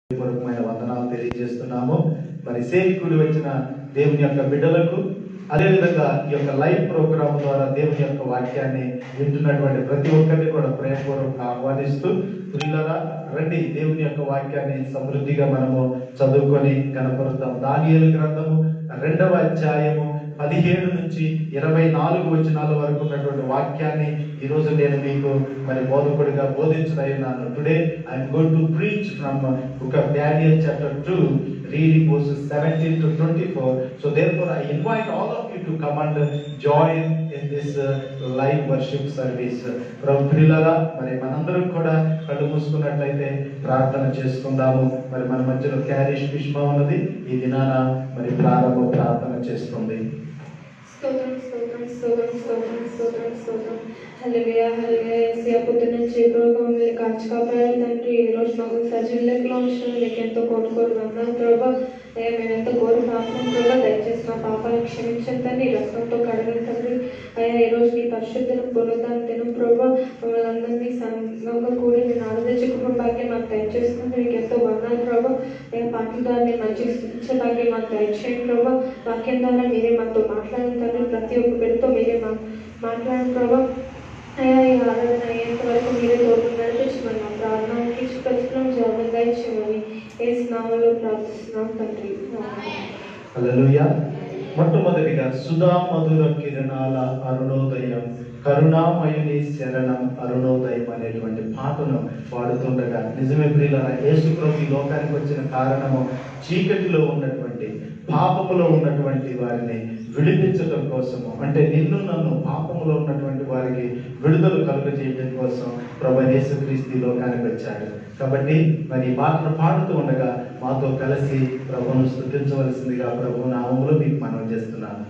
పూర్వకమైన వందనాలు తెలియజేస్తున్నాము మరి సేవికుడు వచ్చిన దేవుని యొక్క బిడ్డలకు అదేవిధంగా ఈ యొక్క లైవ్ ప్రోగ్రామ్ ద్వారా దేవుని యొక్క వాక్యాన్ని వింటున్నటువంటి ప్రతి ఒక్కరిని కూడా ప్రేమపూర్వకంగా ఆహ్వానిస్తూ ప్రియులరా రండి దేవుని యొక్క వాక్యాన్ని సమృద్ధిగా మనము చదువుకొని కనపరుద్దాం దానియేలు గ్రంథము రెండవ అధ్యాయము పదిహేడు నుంచి ఇరవై నాలుగు వచనాల వరకు ఉన్నటువంటి వాక్యాన్ని ఈ రోజు నేను మీకు మరి బోధకుడిగా బోధించదన్నాను today I'm going to preach from book of Daniel chapter 2 reading verses 17 to 24 so therefore i invite all of you to come and join in this uh, live worship service ప్రభు ప్రియులారా మరి మనందరం కూడా కళ్ళు మూసుకున్నట్లయితే ప్రార్థన చేసుకుందాము మరి మన మధ్యలో క్యారిష్ పుష్ప ఉన్నది ఈ దినాన మరి ప్రారంభ ప్రార్థన చేస్తుంది స్తోత్రం స్తోత్రం స్తోత్రం స్తోత్రం స్తోత్రం స్తోత్రం హల్లెలూయా హల్లెలూయా యేసయ్య పొద్దున్న నుంచి ప్రభు మీరు కాచి కాపాడారు తండ్రి ఈ రోజు మాకు సజీవ లెక్కలో ఉంచడం మీకు ఎంతో కోటి కోటి వందనాలు ప్రభా అయ్యా మేము ఎంతో కోరి పాపం ప్రభా దయచేసి మా పాపాలను క్షమించండి తండ్రి ఈ రక్తంతో కడగండి తండ్రి అయ్యా ఈ రోజు నీ పరిశుద్ధను పునరుద్ధాన దినం ప్రభా మమ్మల్ని అందరినీ సంఘంగా కూడి నేను ఆనందించే కుటుంబ భాగ్యం మాకు దయచేస్తుంది మీకు ఎంతో వందనాలు ప్రభా అయ్యా పాటల ద్వారా నేను మంచిగా స్థితించే భాగ్యం మాకు దయచేయండి ప్రభా వాక్యం ద్వారా మీరే మాతో మాట్లాడిన తండ్రి ప్రతి ఒక్క బిడ్డతో మీరే మా మాట్లాడిన ప్రభా అయ్యా ఈ ఆరాధన అయ్యేంత వరకు మీరే తోడు నడిపించమని మా ప్రార్థనకి ప్రతిఫలం జవాబు దయచేయమని ఏ స్నామంలో ప్రార్థిస్తున్నాం తండ్రి ఆమేన్. హల్లెలూయా మొట్టమొదటిగా సుధా మధుర కిరణాల అరుణోదయం కరుణామయుని శరణం అరుణోదయం అనేటువంటి పాటను పాడుతుండగా నిజమే ప్రియులరా యేసు ప్రభు ఈ లోకానికి వచ్చిన కారణము చీకటిలో ఉన్నటువంటి పాపములో ఉన్నటువంటి వారిని విడిపించడం కోసము అంటే నిన్ను నన్ను పాపములో ఉన్నటువంటి వారికి విడుదల కలుగజేయడం కోసం ప్రభు యేసుక్రీస్తు ఈ లోకానికి వచ్చాడు కాబట్టి మరి ఈ పాటను పాడుతూ ఉండగా మాతో కలిసి ప్రభువును స్థుతించవలసిందిగా ప్రభు నామములో మీకు మనవి చేస్తున్నాను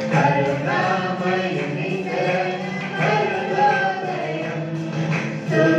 కరుణామయుని కరుణోదయం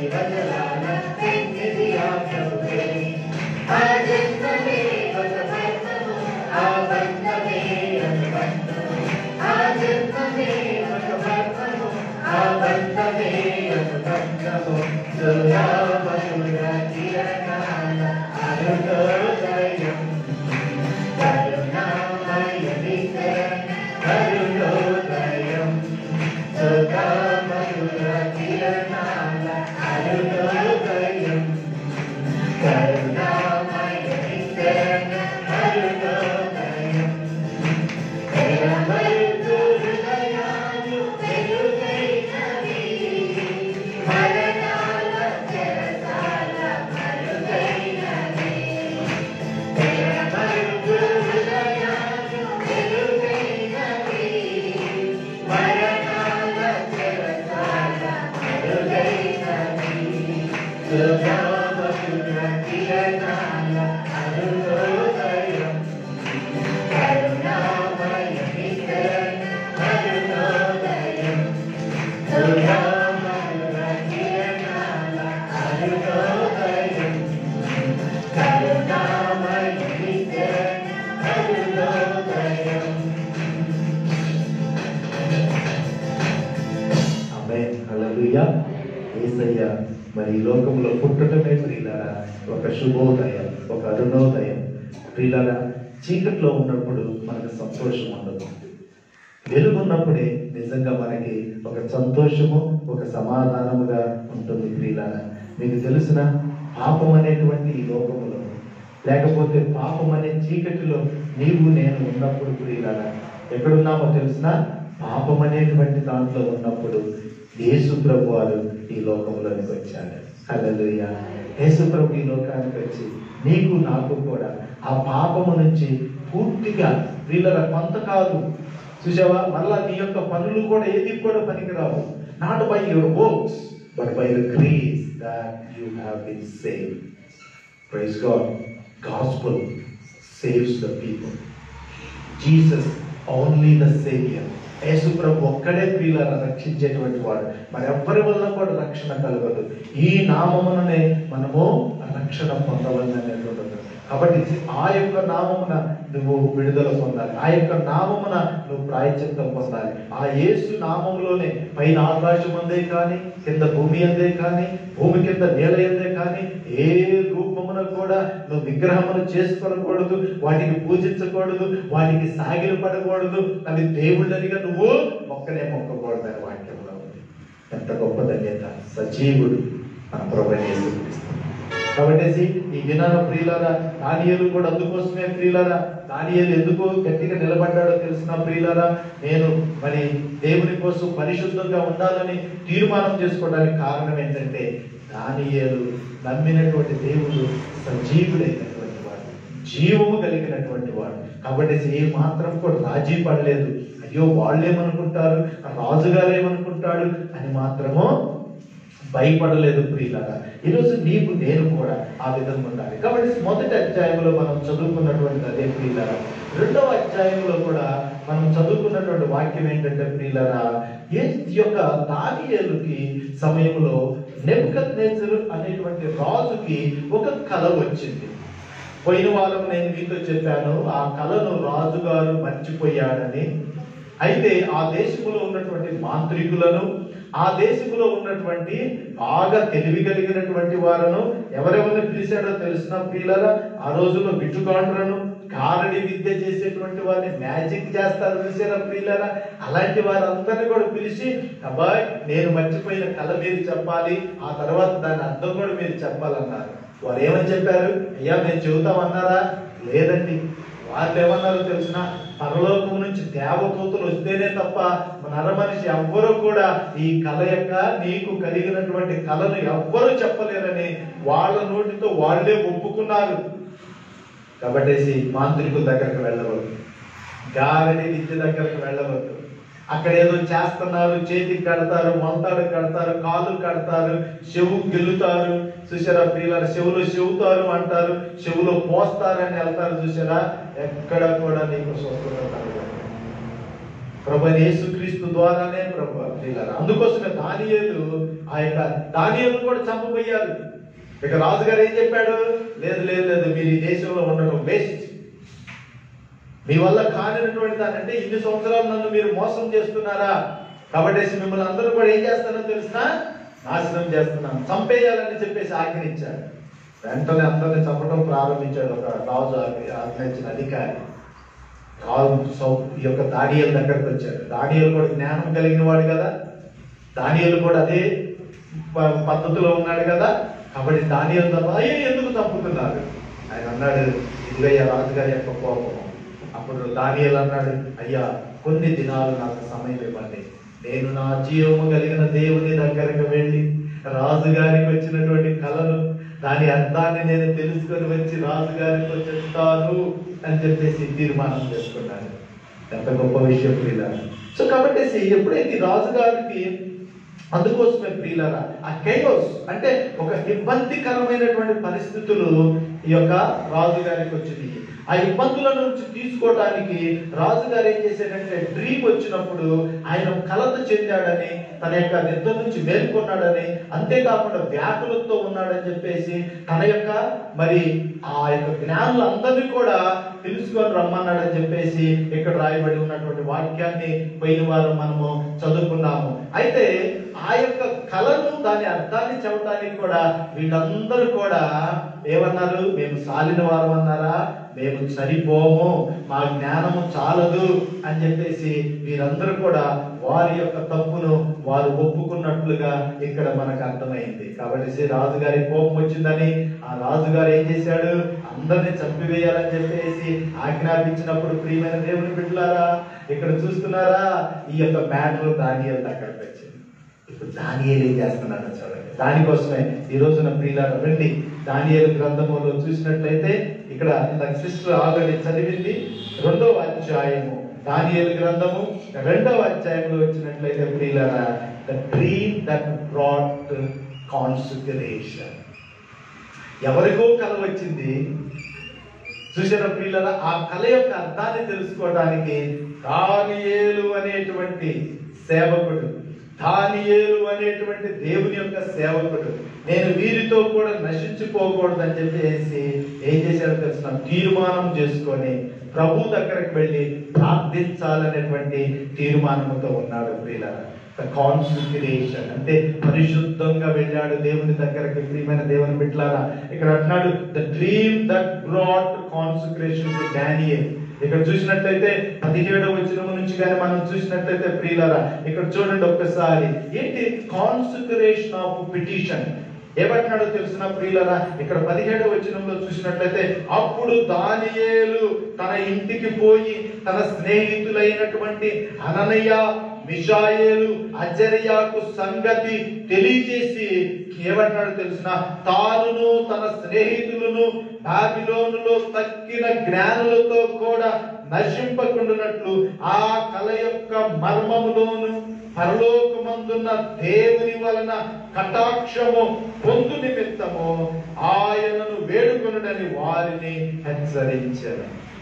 వదలాల పెన్నిది ఆ ప్రభువే ఆ జన్మమే ఒక బంధము ఆ బంధమే అనుబంధము ఆ జన్మమే ఒక బంధము ఆ బంధమే అనుబంధము సురామధుర కిరణాల అరుణోదయం కరుణామయ వికరణ కరుణోదయం సురామధుర కిరణాల అరుణోదయం కరుణామయ వికరణ కరుణోదయం తెరమరుగు హృదయాలు వెలుగైనవి మరణాల చెరసాల మరుగైనవి తెరమరుగు హృదయాలు వెలుగైనవి మరణాల చెరసాల మరుగైనవి సుధామధుర కిరణాల అరుణోదయం కరుణామయ వికరణ కరుణోదయం సుధామధుర కిరణాల అరుణోదయం కరుణామయ వికరణ కరుణోదయం ఆమె హల్లెలూయా యేసయ్య మరి ఈ లోకంలో పుట్టటమే ప్రియులారా ఒక శుభోదయం ఒక అరుణోదయం ప్రియులారా చీకట్లో ఉన్నప్పుడు మనకు సంతోషం ఉండదు వెలుగున్నప్పుడే నిజంగా మనకి ఒక సంతోషము ఒక సమాధానముగా ఉంటుంది ప్రియులారా మీకు తెలిసిన పాపం అనేటువంటి ఈ లోకములో లేకపోతే పాపం అనే చీకటిలో నీవు నేను ఉన్నప్పుడు ప్రియులారా ఎక్కడున్నామో తెలిసిన పాపం అనేటువంటి దాంట్లో ఉన్నప్పుడు యేసు ప్రభు వారు ఈ లోకంలోనికి వచ్చాడు హల్లెలూయ యేసు ప్రభు ఈ లోకానికి వచ్చి నీకు నాకు కూడా ఆ పాపము నుంచి పూర్తిగా వీళ్ళ కొంత కాదు చూసావా మళ్ళా నీ యొక్క పనులు కూడా ఏది కూడా పనికిరావు not by your works but by the grace that you have been save praise God gospel saves the people Jesus only the saviour యేసు ప్రభు ఒక్కడే ప్రియులను రక్షించేటువంటి వాడు మరి ఎవ్వరి వల్ల కూడా రక్షణ కలగదు ఈ నామముననే మనము రక్షణ పొందవలననేటువంటిది కాబట్టి ఆ యొక్క నామమున నువ్వు విడుదల పొందాలి ఆ యొక్క నామమున నువ్వు ప్రాయచిత్తం పొందాలి ఆ యేసు నామములోనే పైన ఆకాశం అందే కానీ కింద భూమి అందే కానీ భూమి కింద నేల ఎందే కానీ ఏ రూపమున కూడా నువ్వు విగ్రహమును చేసుకోకూడదు వాటిని పూజించకూడదు వాటికి సాగిలు పడకూడదు అవి దేవుళ్ళనిగా నువ్వు మొక్కనే మొక్కకూడదు అని వాక్యంలో ఉంది ఎంత గొప్ప ధన్యత సజీవుడు మన ప్రభు యేసుక్రీస్తు కాబట్టి ఈ దినాన ప్రియులారా దానియేలు కూడా అందుకోసమే ప్రియులారా దానియేలు ఎందుకు గట్టిగా నిలబడ్డాడో తెలిసిన ప్రియులారా నేను మరి దేవుని కోసం పరిశుద్ధంగా ఉండాలని తీర్మానం చేసుకోవడానికి కారణం ఏంటంటే దానియేలు నమ్మినటువంటి దేవుడు సజీవుడైనటువంటి వాడు జీవము కలిగినటువంటి వాడు కాబట్టి ఏ మాత్రం కూడా రాజీ పడలేదు అయ్యో వాళ్ళేమనుకుంటారు రాజుగారు ఏమనుకుంటాడు అని మాత్రము భయపడలేదు ప్రియులారా ఈరోజు నీకు నేను కూడా ఆ విధంగా ఉండాలి కాబట్టి మొదటి అధ్యాయంలో మనం చదువుకున్నటువంటి అదే ప్రియులారా రెండవ అధ్యాయంలో కూడా మనం చదువుకున్నటువంటి వాక్యం ఏంటంటే ప్రియులారా ఏ యొక్క దానియేలుకి సమయంలో నెబుకద్నెజరు అనేటువంటి రాజుకి ఒక కల వచ్చింది పోయిన వారం నేను మీతో చెప్పాను ఆ కళను రాజుగారు మర్చిపోయాడని అయితే ఆ దేశంలో ఉన్నటువంటి మాంత్రికులను ఆ దేశంలో ఉన్నటువంటి బాగా తెలివి కలిగినటువంటి వారను ఎవరెవరిని పిలిచాడో తెలిసిన ప్రియులరా ఆ రోజుల్లో బిట్టుకాండ్రను కారడి విద్య చేసేటువంటి వారిని మ్యాజిక్ చేస్తారు చూసారా ప్రియులరా అలాంటి వారందరినీ కూడా పిలిచి అబ్బాయి నేను మర్చిపోయిన కళ మీరు చెప్పాలి ఆ తర్వాత దాని అర్థం కూడా మీరు చెప్పాలన్నారు వారు ఏమని చెప్పారు అయ్యా మేము చెబుతామన్నారా లేదండి వాళ్ళు ఏమన్నారో తెలిసిన పరలోకం నుంచి దేవదూతలు వస్తేనే తప్ప నరమనిషి ఎవ్వరూ కూడా ఈ కళ యొక్క నీకు కలిగినటువంటి కళను ఎవ్వరూ చెప్పలేరని వాళ్ళ నోటితో వాళ్ళే ఒప్పుకున్నారు కాబట్టి మాంత్రికుల దగ్గరకు వెళ్ళవద్దు గారడి విద్య దగ్గరకు వెళ్ళవద్దు అక్కడ ఏదో చేస్తున్నారు చేతికి కడతారు మొంతాడు కడతారు కాలు కడతారు చెవు గెలుతారు చూసారా ప్రియుల చెవులు చెవుతారు అంటారు చెవులో పోస్తారని వెళ్తారు చూసారా ఎక్కడ కూడా నీకు స్వస్థత కలగదు ప్రభు యేసుక్రీస్తు ద్వారానే ప్రభు ప్రియులారా. అందుకోసమే దానియేలు ఆ యొక్క దానియేలు కూడా చంపబోయారు ఇక రాజుగారు ఏం చెప్పాడు లేదు లేదు లేదు మీరు ఈ దేశంలో ఉండడం వేస్ట్ మీ వల్ల కానినటువంటి దాని అంటే ఇన్ని సంవత్సరాలు నన్ను మీరు మోసం చేస్తున్నారా కాబట్టి మిమ్మల్ని అందరూ కూడా ఏం చేస్తారో తెలిసినా నాశనం చేస్తున్నాను చంపేయాలని చెప్పేసి ఆజ్ఞనిచ్చాడు వెంటనే అందరిని చంపడం ప్రారంభించాడు ఒక రాజు ఆజ్ఞ- ఆజ్ఞించిన అధికారి రాజు సౌ- ఈ యొక్క దానియలు దగ్గరకు వచ్చాడు దానియలు కూడా జ్ఞానం కలిగిన వాడు కదా దానియలు కూడా అదే ప- పద్ధతిలో ఉన్నాడు కదా కాబట్టి దానియలు తప్ప అయ్యో ఎందుకు తప్పుతున్నారు ఆయన అన్నాడు ఇదిగయ్యా రాజుగారి యొక్క కోపం అప్పుడు దానియలు అన్నాడు అయ్యా కొన్ని దినాలు నాకు సమయం ఇవ్వండి నేను నా జీవము కలిగిన దేవుని దగ్గరకు వెళ్ళి రాజుగారికి వచ్చినటువంటి కళను దాని అర్థాన్ని నేను తెలుసుకొని వచ్చి రాజుగారితో చెప్తాను అని చెప్పేసి తీర్మానం చేసుకున్నాను ఎంత గొప్ప విషయం ప్రియులారా సో కాబట్టి ఎప్పుడైతే ఈ రాజుగారికి అందుకోసమే ప్రియులారా ఆ కేయోస్ అంటే ఒక ఇబ్బందికరమైనటువంటి పరిస్థితులు ఈ యొక్క రాజుగారికి వచ్చింది ఆ ఇబ్బందుల నుంచి తీసుకోవడానికి రాజుగారు ఏం చేశాడంటే డ్రీమ్ వచ్చినప్పుడు ఆయన కలత చెందాడని తన యొక్క నిద్ర నుంచి మేల్కొన్నాడని అంతేకాకుండా వ్యాకులతో ఉన్నాడని చెప్పేసి తన యొక్క మరి ఆ యొక్క జ్ఞానులందరినీ కూడా తెలుసుకొని రమ్మన్నాడని చెప్పేసి ఇక్కడ రాయబడి ఉన్నటువంటి వాక్యాన్ని పోయిన వారం మనము చదువుకున్నాము అయితే ఆ యొక్క కళను దాని అర్థాన్ని చెప్పడానికి కూడా వీళ్ళందరూ కూడా ఏమన్నారు మేము సాలిన వారం అన్నారా మేము సరిపోము మా జ్ఞానము చాలదు అని చెప్పేసి వీరందరూ కూడా వారి యొక్క తప్పును వారు ఒప్పుకున్నట్లుగా ఇక్కడ మనకు అర్థమైంది కాబట్టి శ్రీ రాజుగారి కోపం వచ్చిందని ఆ రాజుగారు ఏం చేశాడు అందరిని చంపివేయాలని చెప్పేసి ఆజ్ఞాపించినప్పుడు ప్రియమైన దేవుని బిడ్డలారా ఇక్కడ చూస్తున్నారా ఈ యొక్క మ్యాటర్ దానియల్ దగ్గరకు వచ్చింది ఇప్పుడు దానియేలు ఏం చేస్తున్నాడో చూడండి దానికోసమే ఈ రోజున ప్రియులారా రండి దానియేలు గ్రంథములో చూసినట్లయితే ఇక్కడ ఇందాక సిస్టర్ ఆల్రెడీ చదివింది రెండవ అధ్యాయము దానియేలు గ్రంథము రెండవ అధ్యాయంలో వచ్చినట్లయితే ప్రియులారా the dream that brought consideration ఎవరికో కల వచ్చింది చూసారా ప్రియులరా ఆ కళ యొక్క అర్థాన్ని తెలుసుకోవడానికి దానియేలు అనేటువంటి సేవకుడు దానియేలు అనేటువంటి దేవుని యొక్క సేవకుడు నేను వీరితో కూడా నశించిపోకూడదు అని చెప్పేసి ఏం చేశాడో తెలిసిన తీర్మానం చేసుకొని ప్రభు దగ్గరకు వెళ్ళి ప్రార్థించాలనేటువంటి తీర్మానంతో ఉన్నాడు ప్రియులరా కాన్సిక్రేషన్ అంటే పరిశుద్ధంగా వెళ్ళాడు దేవుని దగ్గరకు ప్రియమైన దేవుని బిడ్డలారా ఇక్కడ అంటున్నాడు the dream that brought consecration to Daniel ఇక్కడ చూసినట్లయితే పదిహేడవ వచనం నుంచి కానీ మనం చూసినట్లయితే ప్రియులారా ఇక్కడ చూడండి ఒక్కసారి ఏంటి కాన్సిక్రేషన్ ఆఫ్ పిటిషన్ ఏమంటున్నాడో తెలిసిన ప్రియులరా ఇక్కడ పదిహేడవ వచనంలో చూసినట్లయితే అప్పుడు దానియేలు తన ఇంటికి పోయి తన స్నేహితులైనటువంటి అననయ్య మిషాయేలు అజర్యాకు సంగతి తెలియజేసి ఏమంటున్నాడు తెలిసిన తానును తన స్నేహితులను బాబిలోనులో తక్కిన జ్ఞానులతో కూడా నశింపకుండునట్లు ఆ కళ యొక్క మర్మములోను పరలోకమందున్న దేవుని వలన కటాక్షము పొందు నిమిత్తము ఆయనను వేడుకొనుడని వారిని హెచ్చరించారు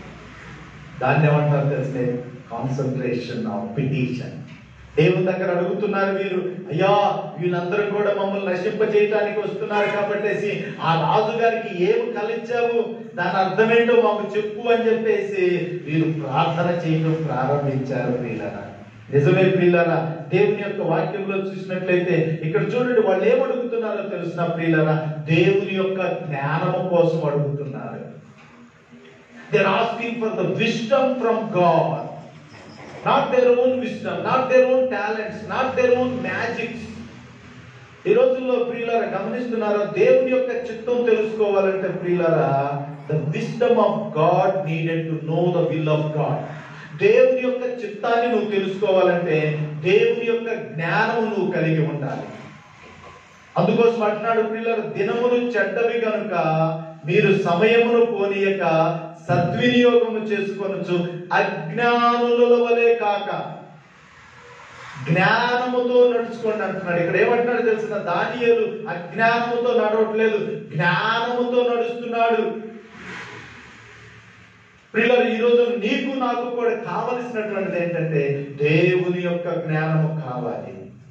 దాన్ని ఏమంటారు తెలిసే కాన్సన్ట్రేషన్ ఆఫ్ పిటిషన్ దేవుని దగ్గర అడుగుతున్నారు మీరు అయ్యా వీళ్ళందరూ కూడా మమ్మల్ని నశింప చేయటానికి వస్తున్నారు కాబట్టి ఆ రాజు గారికి ఏం కలిచావు దాని అర్థమేంటో మాకు చెప్పు అని చెప్పేసి వీరు ప్రార్థన చేయడం ప్రారంభించారు ప్రియులరా నిజమే ప్రియులరా దేవుని యొక్క వాక్యంలో చూసినట్లయితే ఇక్కడ చూడండి వాళ్ళు ఏం అడుగుతున్నారో తెలిసిన ప్రియులరా దేవుని యొక్క జ్ఞానము కోసం అడుగుతున్నారు They're asking for the wisdom from God. Not their own wisdom, not their own talents, not their own magics. ఈ రోజుల్లో ప్రియులారా గమనిస్తున్నారా దేవుని యొక్క చిత్తం తెలుసుకోవాలంటే ప్రియులారా the wisdom of God needed to know the will of God దేవుని యొక్క చిత్తాన్ని నువ్వు తెలుసుకోవాలంటే దేవుని యొక్క జ్ఞానం నువ్వు కలిగి ఉండాలి అందుకోసం అంటున్నాడు పిల్లలు దినములు చెడ్డవి కనుక మీరు సమయమును పోనీయక సద్వినియోగము చేసుకొనొచ్చు అజ్ఞానుల వలె కాక జ్ఞానముతో నడుచుకోండి అంటున్నాడు ఇక్కడ ఏమంటున్నాడు తెలిసిన దానియేలు అజ్ఞానముతో నడవట్లేదు జ్ఞానముతో నడుస్తున్నాడు పిల్లలు ఈ రోజు నీకు నాకు కూడా కావలసినటువంటిది ఏంటంటే దేవుని యొక్క జ్ఞానము కావాలి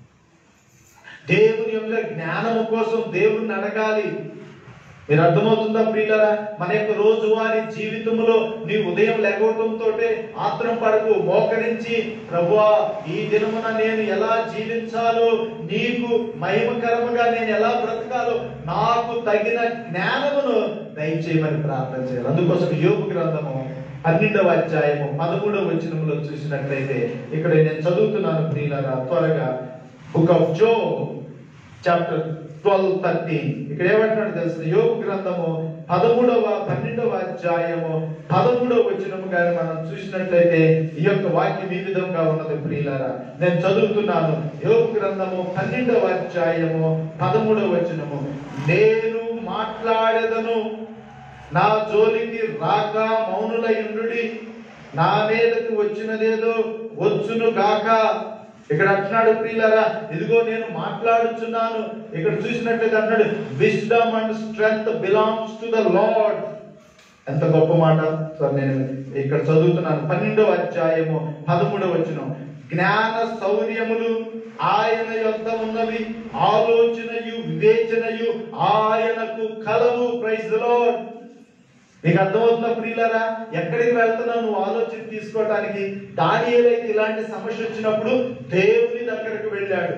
దేవుని యొక్క జ్ఞానము కోసం దేవుణ్ణి అడగాలి మీరు అర్థమవుతుందా ప్రియులరా మన యొక్క రోజువారీ జీవితంలో నీ ఉదయం లేకపోవడంతో ఆత్రం పడకు మోకరించి ప్రభువా ఈ దినమున నేను ఎలా జీవించాలో నీకు మహిమకరముగా నేను ఎలా బ్రతకాలో నాకు తగిన జ్ఞానమును దయచేయమని ప్రార్థన చేయాలి అందుకోసం యోగు గ్రంథము పన్నెండవ అధ్యాయము పదమూడవ వచనములో చూసినట్లయితే ఇక్కడ నేను చదువుతున్నాను ప్రియులరా త్వరగా book of Job chapter twelve thirteen ఇక్కడ ఏమంటున్నాడు తెలుసు యోగ గ్రంథము పదమూడవ పన్నెండవ అధ్యాయము పదమూడవ వచనము గాని మనం చూసినట్లయితే ఈ యొక్క వాక్యం ఈ విధంగా ఉన్నది ప్రియులారా నేను చదువుతున్నాను యోగ గ్రంథము పన్నెండవ అధ్యాయము పదమూడవ వచనము నేను మాట్లాడేదను నా జోలికి రాక మౌనులయుండుడి నా మీదకి వచ్చినదేదో వచ్చును గాక ఇక్కడ అంటున్నాడు ప్రియులరా ఇదిగో నేను మాట్లాడుచున్నాను ఇక్కడ చూసినట్లయితే అంటున్నాడు wisdom and strength belongs to the Lord ఎంత గొప్ప మాట సో నేను ఇక్కడ చదువుతున్నాను పన్నెండవ అధ్యాయము పదమూడవ వచనం జ్ఞాన శౌర్యములు ఆయన యొద్ద ఉన్నవి ఆలోచనయు వివేచనయు ఆయనకు కలవు ప్రైజ్ లార్డ్ నీకు అర్థమవుతుందా ప్రియులరా ఎక్కడికి వెళ్తున్నావు నువ్వు ఆలోచన తీసుకోవటానికి దానియేలైతే ఇలాంటి సమస్య వచ్చినప్పుడు దేవుని దగ్గరకు వెళ్ళాడు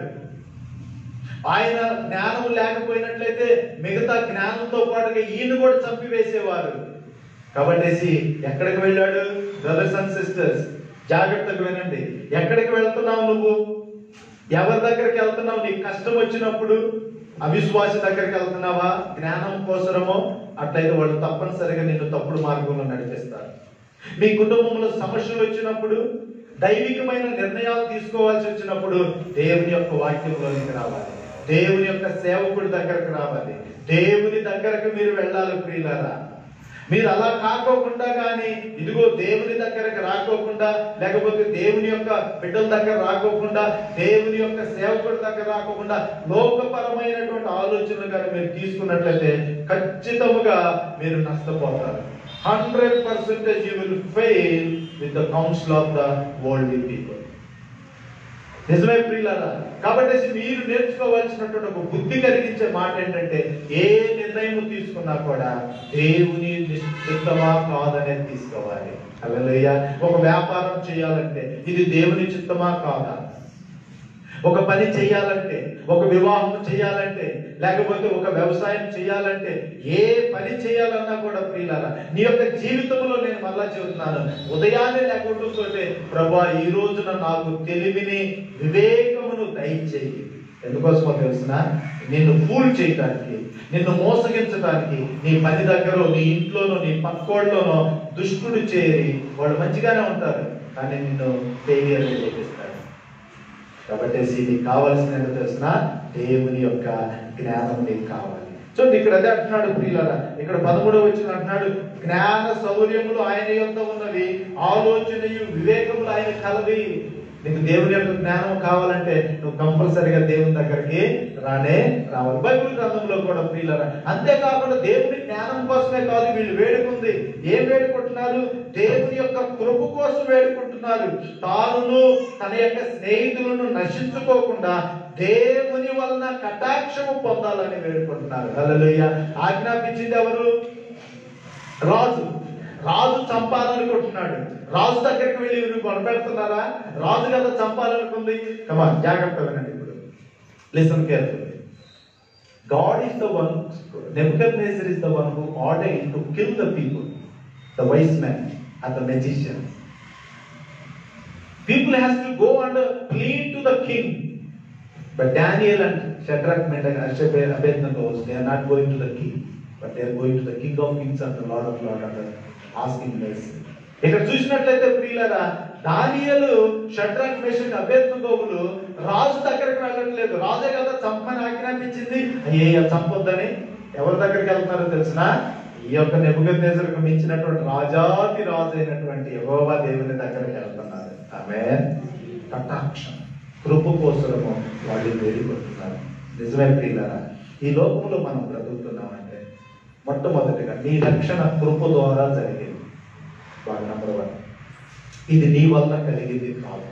ఆయన జ్ఞానం లేకపోయినట్లయితే మిగతా జ్ఞానంతో పాటుగా ఈయన కూడా చంపివేసేవారు కాబట్టి ఎక్కడికి వెళ్ళాడు బ్రదర్స్ అండ్ సిస్టర్స్ జాగ్రత్తగా వినండి ఎక్కడికి వెళ్తున్నావు నువ్వు ఎవరి దగ్గరికి వెళ్తున్నావు నీకు కష్టం వచ్చినప్పుడు అవిశ్వాసి దగ్గరికి వెళ్తున్నావా జ్ఞానం కోసరమో అట్లయితే వాళ్ళు తప్పనిసరిగా నిన్ను తప్పుడు మార్గంలో నడిపిస్తారు మీ కుటుంబంలో సమస్యలు వచ్చినప్పుడు దైవికమైన నిర్ణయాలు తీసుకోవాల్సి వచ్చినప్పుడు దేవుని యొక్క వాక్యంలోనికి రావాలి దేవుని యొక్క సేవకుడి దగ్గరకు రావాలి దేవుని దగ్గరకు మీరు వెళ్ళాలి ప్రియులారా మీరు అలా కాకోకుండా కానీ ఇదిగో దేవుని దగ్గరకు రాకోకుండా లేకపోతే దేవుని యొక్క బిడ్డల దగ్గర రాకోకుండా దేవుని యొక్క సేవకుడి దగ్గర రాకోకుండా లోకపరమైనటువంటి ఆలోచనలు కానీ మీరు తీసుకున్నట్లయితే ఖచ్చితముగా మీరు నష్టపోతారు hundred percentage you will fail with the council of the world people నిజమే ప్రియులారా కాబట్టి మీరు నేర్చుకోవాల్సినటువంటి ఒక బుద్ధి కలిగించే మాట ఏంటంటే ఏ నిర్ణయం తీసుకున్నా కూడా దేవుని చిత్తమా కాదనేది తీసుకోవాలి అలలయ్య ఒక వ్యాపారం చేయాలంటే ఇది దేవుని చిత్తమా కాదా ఒక పని చేయాలంటే ఒక వివాహం చేయాలంటే లేకపోతే ఒక వ్యవసాయం చేయాలంటే ఏ పని చేయాలన్నా కూడా ప్రియులారా నీ యొక్క జీవితంలో నేను మళ్ళా చెబుతున్నాను ఉదయాన్నే లేకుంటుంటే ప్రభా ఈ రోజున నాకు తెలివిని వివేకమును దయచేయి ఎందుకోసమో తెలుసిన నిన్ను ఫూల్ చేయడానికి నిన్ను మోసగించడానికి నీ పని దగ్గర నీ ఇంట్లోనో నీ పక్కోళ్ళలోనో దుష్టుడు చేరి వాళ్ళు మంచిగానే ఉంటారు కానీ నిన్ను ఫెయిలియర్ చేపిస్తాడు కాబట్టి నీకు కావాల్సిన తెలిసిన దేవుని యొక్క జ్ఞానం నీకు కావాలి సో ఇక్కడ అదే అంటున్నాడు ప్రియులరా ఇక్కడ పదమూడవ వచ్చిన అంటున్నాడు జ్ఞాన శౌర్యములు ఆయన యొక్క ఉన్నవి ఆలోచనయు వివేకములు ఆయన కలవి నీకు దేవుని యొక్క జ్ఞానం కావాలంటే నువ్వు కంపల్సరిగా దేవుని దగ్గరికి రానే రావాలి బైబిల్ గ్రంథంలో కూడా ప్రియులరా అంతేకాకుండా దేవుని జ్ఞానం కోసమే కాదు వీళ్ళు వేడుకుంది ఏం వేడుకుంటున్నారు దేవుని యొక్క కృప కోసం వేడుకుంటున్నారు తానును తన యొక్క స్నేహితులను నశించుకోకుండా దేవుని వలన కటాక్షము పొందాలని వేడుకుంటున్నారు హల్లెలూయా ఆజ్ఞాపించింది ఎవరు రాజు రాజు చంపాలనుకుంటున్నాడు రాజు దగ్గరికి వెళ్ళి నువ్వు కొనపెడుతున్నారా రాజు కదా చంపాలనుకుంది కమా జాగ్రత్త వినండి ఇప్పుడు listen carefully God is the one, Nebuchadnezzar is the one who ordained to kill the people, the wise men and the magicians. People has to go and plead to the king. But Daniel and Shadrach, Meshach, and Abednego, they are not going to the king, but they are going to the king of kings and the lord of lords and asking mercy. ఇక్కడ చూసినట్లయితే ప్రియులరా దానియలు షడ్రక్ మేషక్ అభ్యర్థుగోగులు రాజు దగ్గరికి వెళ్ళట్లేదు రాజే కదా చంపని ఆజ్ఞాపించింది అయ్యే చంపొద్దని ఎవరి దగ్గరికి వెళ్తున్నారో తెలిసిన ఈ యొక్క నెబుకద్నేజర్కు మించినటువంటి రాజాతి రాజు అయినటువంటి యెహోవా దేవుని దగ్గరికి వెళ్తున్నారు ఆమె కటాక్షం కృప కోసము వాళ్ళు వేడుకుంటున్నారు నిజమే ప్రియులారా ఈ లోకంలో మనం బ్రతుకుతున్నామంటే మొట్టమొదటిగా నీ రక్షణ కృప ద్వారా జరిగింది వాడు నెంబర్ వన్ ఇది నీ వల్ల కలిగింది కాదు